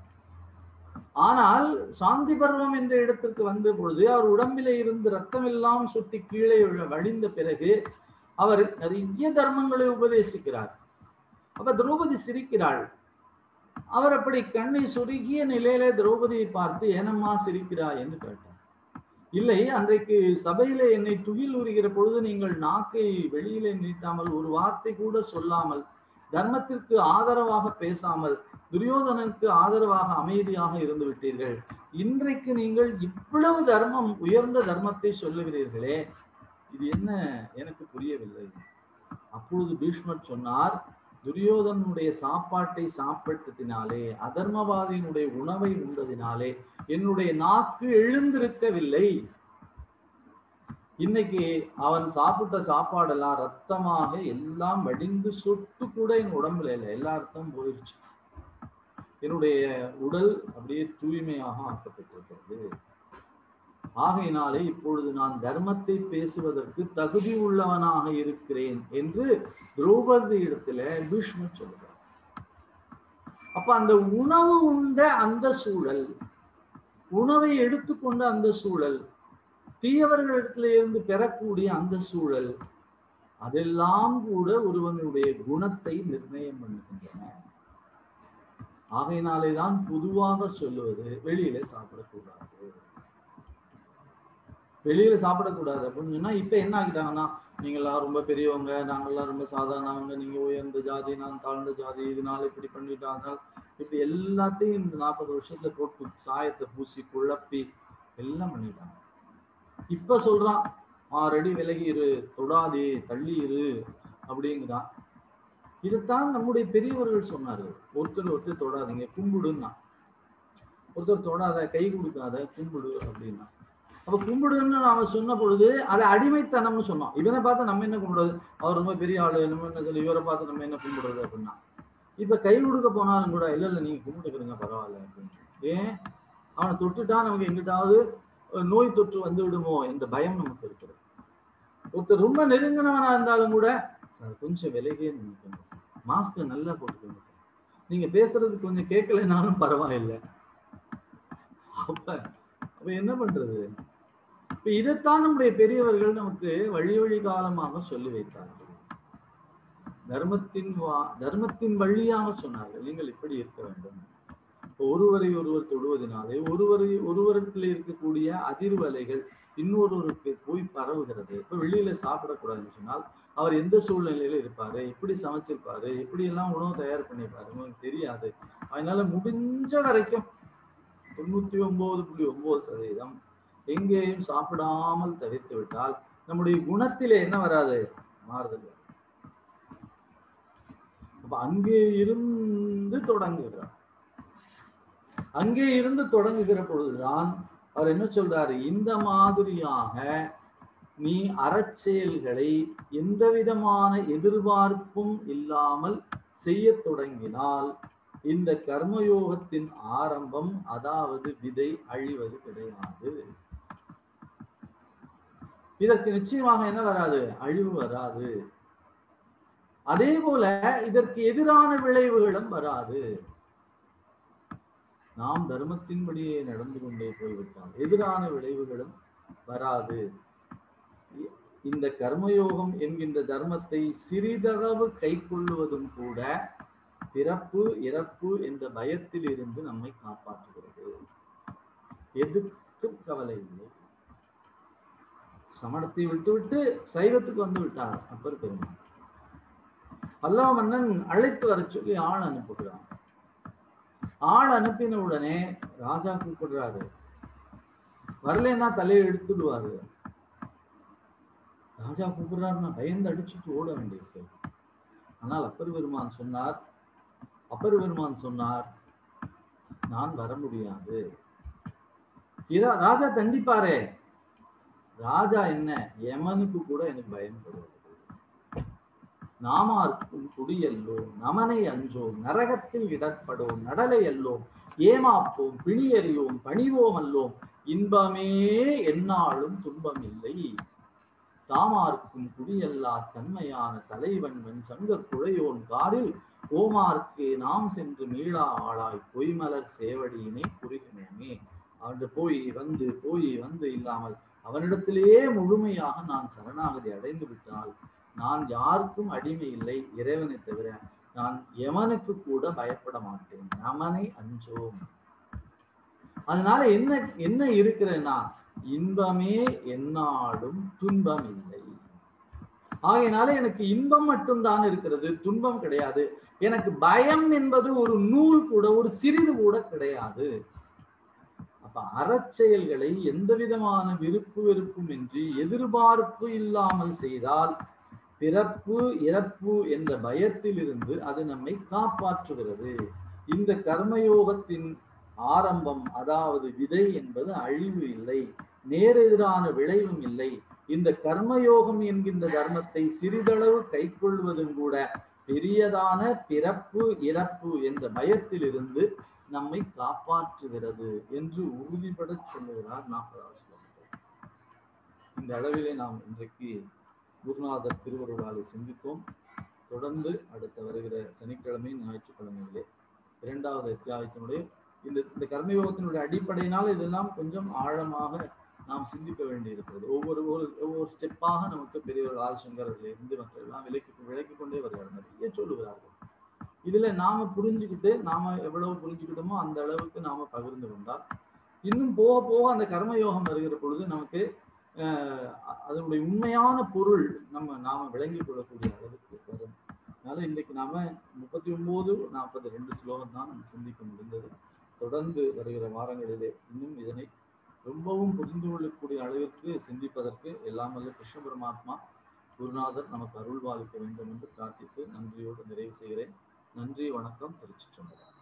A: ஆனால் சாந்தி பருவம் என்ற இடத்திற்கு வந்த பொழுது அவர் உடம்பிலே இருந்து ரத்தம் எல்லாம் சுட்டி கீழே வழிந்த பிறகு அவர் நிறைய தர்மங்களை உபதேசிக்கிறார் அப்ப திரௌபதி சிரிக்கிறாள் அவர் அப்படி கண்ணை சுருகிய நிலையில திரௌபதியை பார்த்து ஏனம்மா சிரிக்கிறாய் என்று கேட்டார் இல்லை அன்றைக்கு சபையில என்னை துகில் உரிகிற பொழுது நீங்கள் நாக்கை வெளியிலே நீட்டாமல் ஒரு வார்த்தை கூட சொல்லாமல் தர்மத்திற்கு ஆதரவாக பேசாமல் துரியோதனனுக்கு ஆதரவாக அமைதியாக இருந்து விட்டீர்கள் இன்றைக்கு நீங்கள் இவ்வளவு தர்மம் உயர்ந்த தர்மத்தை சொல்லுகிறீர்களே இது என்ன எனக்கு புரியவில்லை அப்பொழுது பீஷ்மர் சொன்னார் துரியோதனுடைய சாப்பாட்டை சாப்பிட்டதினாலே அதர்மவாதியினுடைய உணவை உண்டதினாலே என்னுடைய நாக்கு எழுந்திருக்கவில்லை இன்னைக்கு அவன் சாப்பிட்ட சாப்பாடெல்லாம் ரத்தமாக எல்லாம் வடிந்து சொட்டு கூட என் உடம்புல இல்லை எல்லா ரத்தம் போயிடுச்சு என்னுடைய உடல் அப்படியே தூய்மையாக ஆக்கப்பட்டிருக்கிறது ஆகையினாலே இப்பொழுது நான் தர்மத்தை பேசுவதற்கு தகுதி உள்ளவனாக இருக்கிறேன் என்று திரௌபதி இடத்துல பீஷ்மர் சொல்கிறார் அப்ப அந்த உணவு உண்ட அந்த சூழல் உணவை எடுத்துக்கொண்ட அந்த சூழல் தீயவர்களிடத்துல இருந்து பெறக்கூடிய அந்த சூழல் அதெல்லாம் கூட ஒருவனுடைய குணத்தை நிர்ணயம் பண்ணுகின்றன ஆகையினாலே தான் பொதுவாக சொல்லுவது வெளியில சாப்பிடக்கூடாது வெளியில சாப்பிடக்கூடாது அப்படின்னு சொன்னா இப்ப என்ன ஆகிட்டாங்கன்னா நீங்களாம் ரொம்ப பெரியவங்க நாங்கெல்லாம் ரொம்ப சாதாரணவங்க நீங்க உயர்ந்த ஜாதி நான் தாழ்ந்த ஜாதி இதனால இப்படி பண்ணிட்டாங்க இப்படி எல்லாத்தையும் இந்த நாற்பது வருஷத்துல போட்டு சாயத்தை பூசி குழப்பி எல்லாம் பண்ணிட்டாங்க இப்ப சொல்றான் ஆறடி விலகி இரு தொடாதே தள்ளி இரு அப்படிங்கிறான் இதைத்தான் நம்முடைய பெரியவர்கள் சொன்னார்கள் ஒருத்தர் ஒருத்தர் தொடாதீங்க கும்பிடுன்னா ஒருத்தர் தொடாத கை கொடுக்காத கும்பிடு அப்படின்னா அப்ப கும்பிடுன்னு நாம சொன்ன பொழுது அதை அடிமைத்தனம்னு சொன்னோம் இவனை பார்த்து நம்ம என்ன கும்பிடுறது அவர் ரொம்ப பெரிய ஆளு நம்ம என்ன சொல்லி இவரை பார்த்து நம்ம என்ன கும்பிடுறது அப்படின்னா இப்ப கை கொடுக்க போனாலும் கூட இல்ல இல்ல நீங்க கும்பிட்டுக்கிறீங்க பரவாயில்ல அப்படின்னு ஏன் அவனை தொட்டுட்டா நமக்கு எங்கிட்டாவது நோய் தொற்று வந்து விடுமோ என்ற பயம் நமக்கு இருக்கிறது ஒருத்தர் ரொம்ப நெருங்கினவனா இருந்தாலும் கூட சார் கொஞ்சம் விலகியே நினைக்கணும் மாஸ்க் நல்லா போட்டுக்கோங்க சார் நீங்க பேசுறது கொஞ்சம் கேட்கலைனாலும் பரவாயில்லை அப்ப அப்ப என்ன பண்றது இப்ப இதைத்தான் நம்முடைய பெரியவர்கள் நமக்கு வழி வழி காலமாக சொல்லி வைத்தார்கள் தர்மத்தின் வா தர்மத்தின் வழியாக சொன்னார்கள் நீங்கள் இப்படி இருக்க வேண்டும் ஒருவரை ஒருவர் தொடுவதனாலே ஒருவரை ஒருவரிடத்தில் இருக்கக்கூடிய அதிர்வலைகள் இன்னொருவருக்கு போய் பரவுகிறது இப்ப வெளியில சாப்பிடக்கூடாதுன்னு சொன்னால் அவர் எந்த சூழ்நிலையில இருப்பாரு எப்படி சமைச்சிருப்பாரு எப்படி எல்லாம் உணவு தயார் பண்ணியிருப்பாரு உங்களுக்கு தெரியாது அதனால முடிஞ்ச வரைக்கும் தொண்ணூத்தி ஒன்பது புள்ளி ஒன்பது சதவீதம் எங்கேயும் சாப்பிடாமல் தவிர்த்து விட்டால் நம்முடைய குணத்திலே என்ன வராது மாறுதல் அப்ப அங்கே இருந்து தொடங்குகிறார் அங்கே இருந்து தொடங்குகிற பொழுதுதான் அவர் என்ன சொல்றாரு இந்த மாதிரியாக நீ அறச்செயல்களை எந்த விதமான எதிர்பார்ப்பும் இல்லாமல் செய்ய தொடங்கினால் இந்த கர்மயோகத்தின் ஆரம்பம் அதாவது விதை அழிவது கிடையாது இதற்கு நிச்சயமாக என்ன வராது அழிவு வராது அதே போல இதற்கு எதிரான விளைவுகளும் வராது நாம் தர்மத்தின்படியே நடந்து கொண்டே போய்விட்டால் எதிரான விளைவுகளும் வராது இந்த கர்மயோகம் என்கின்ற தர்மத்தை சிறிதளவு கை கொள்ளுவதும் கூட பிறப்பு இறப்பு என்ற பயத்தில் இருந்து நம்மை காப்பாற்றுகிறது எதுக்கும் கவலை இல்லை சமணத்தை விட்டுவிட்டு சைவத்துக்கு வந்து விட்டார் அப்பர் பெருமான் பல்லவ மன்னன் அழைத்து வர சொல்லி ஆள் அனுப்புகிறான் ஆள் அனுப்பின உடனே ராஜா கூப்பிடுறாரு வரலன்னா தலையை எடுத்துடுவாரு ராஜா கூப்பிடுறாருன்னா பயந்து அடிச்சுட்டு ஓட வேண்டியிருக்கு ஆனால் அப்பர் பெருமான் சொன்னார் அப்பர் பெருமான் சொன்னார் நான் வர முடியாது இரா- ராஜா தண்டிப்பாரே ராஜா என்ன யமனுக்கு கூட எனக்கு பயன்படுவது நாமார்க்கும் குடியல்லோம் நமனை அஞ்சோம் நரகத்தில் இடர்படோம் நடலை அல்லோம் ஏமாப்போம் பிணியறியோம் பணிவோம் அல்லோம் இன்பமே எந்நாளும் துன்பம் இல்லை தாமார்க்கும் குடியல்லா தன்மையான தலைவன் வெண் சங்க குழையோன் காரில் ஓமார்க்கு நாம் சென்று மீளா ஆளாய் பொய்மலர் சேவடியினை புரிகினோமே அவன் போய் வந்து போய் வந்து இல்லாமல் அவனிடத்திலேயே முழுமையாக நான் சரணாகதி அடைந்து விட்டால் நான் யாருக்கும் அடிமை இல்லை இறைவனை தவிர நான் எவனுக்கு கூட பயப்பட மாட்டேன் நமனை அஞ்சோம் அதனால என்ன என்ன இருக்கிறேன்னா இன்பமே எந்நாடும் துன்பம் இல்லை ஆகையினால எனக்கு இன்பம் மட்டும்தான் இருக்கிறது துன்பம் கிடையாது எனக்கு பயம் என்பது ஒரு நூல் கூட ஒரு சிறிது கூட கிடையாது அப்ப அறச்செயல்களை எந்த விதமான விருப்பு வெறுப்பும் இன்றி எதிர்பார்ப்பு இல்லாமல் செய்தால் பிறப்பு இறப்பு என்ற பயத்தில் இருந்து அது நம்மை காப்பாற்றுகிறது இந்த கர்மயோகத்தின் ஆரம்பம் அதாவது விதை என்பது அழிவு இல்லை நேரெதிரான விளைவும் இல்லை இந்த கர்மயோகம் என்கின்ற தர்மத்தை சிறிதளவு கைக்கொள்வதும் கூட பெரியதான பிறப்பு இறப்பு என்ற பயத்தில் இருந்து நம்மை காப்பாற்றுகிறது என்று உறுதிபட சொல்லுகிறார் நாகராஜ் இந்த அளவிலே நாம் இன்றைக்கு குருநாதர் திருவருளாலை சிந்தித்தோம் தொடர்ந்து அடுத்த வருகிற சனிக்கிழமை ஞாயிற்றுக்கிழமையிலே இரண்டாவது அத்தியாயத்தினுடைய இந்த இந்த கர்மயோகத்தினுடைய அடிப்படையினால் இதெல்லாம் கொஞ்சம் ஆழமாக நாம் சிந்திக்க வேண்டியிருக்கிறது ஒவ்வொரு ஒரு ஒவ்வொரு ஸ்டெப்பாக நமக்கு பெரியவர் ஆதிசங்கரில் இருந்து மற்றெல்லாம் விலக்கி விலக்கி கொண்டே வருகிறார் நிறைய சொல்லுகிறார்கள் இதுல நாம புரிஞ்சுக்கிட்டு நாம எவ்வளவு புரிஞ்சுக்கிட்டோமோ அந்த அளவுக்கு நாம பகிர்ந்து கொண்டால் இன்னும் போக போக அந்த கர்மயோகம் வருகிற பொழுது நமக்கு அஹ், அதனுடைய உண்மையான பொருள் நம்ம நாம விளங்கிக் கொள்ளக்கூடிய அளவுக்கு வரும் அதனால இன்னைக்கு நாம முப்பத்தி ஒன்பது நாற்பது ரெண்டு ஸ்லோகம் தான் நம்ம சிந்திக்க முடிந்தது தொடர்ந்து வருகிற வாரங்களிலே இன்னும் இதனை ரொம்பவும் புரிந்து கொள்ளக்கூடிய அளவிற்கு சிந்திப்பதற்கு எல்லாம் வல்ல கிருஷ்ண பரமாத்மா குருநாதர் நமக்கு அருள்வாளிக்க வேண்டும் என்று பிரார்த்தித்து நன்றியோடு நிறைவு செய்கிறேன் நன்றி வணக்கம் திருச்சிற்றம்பலம்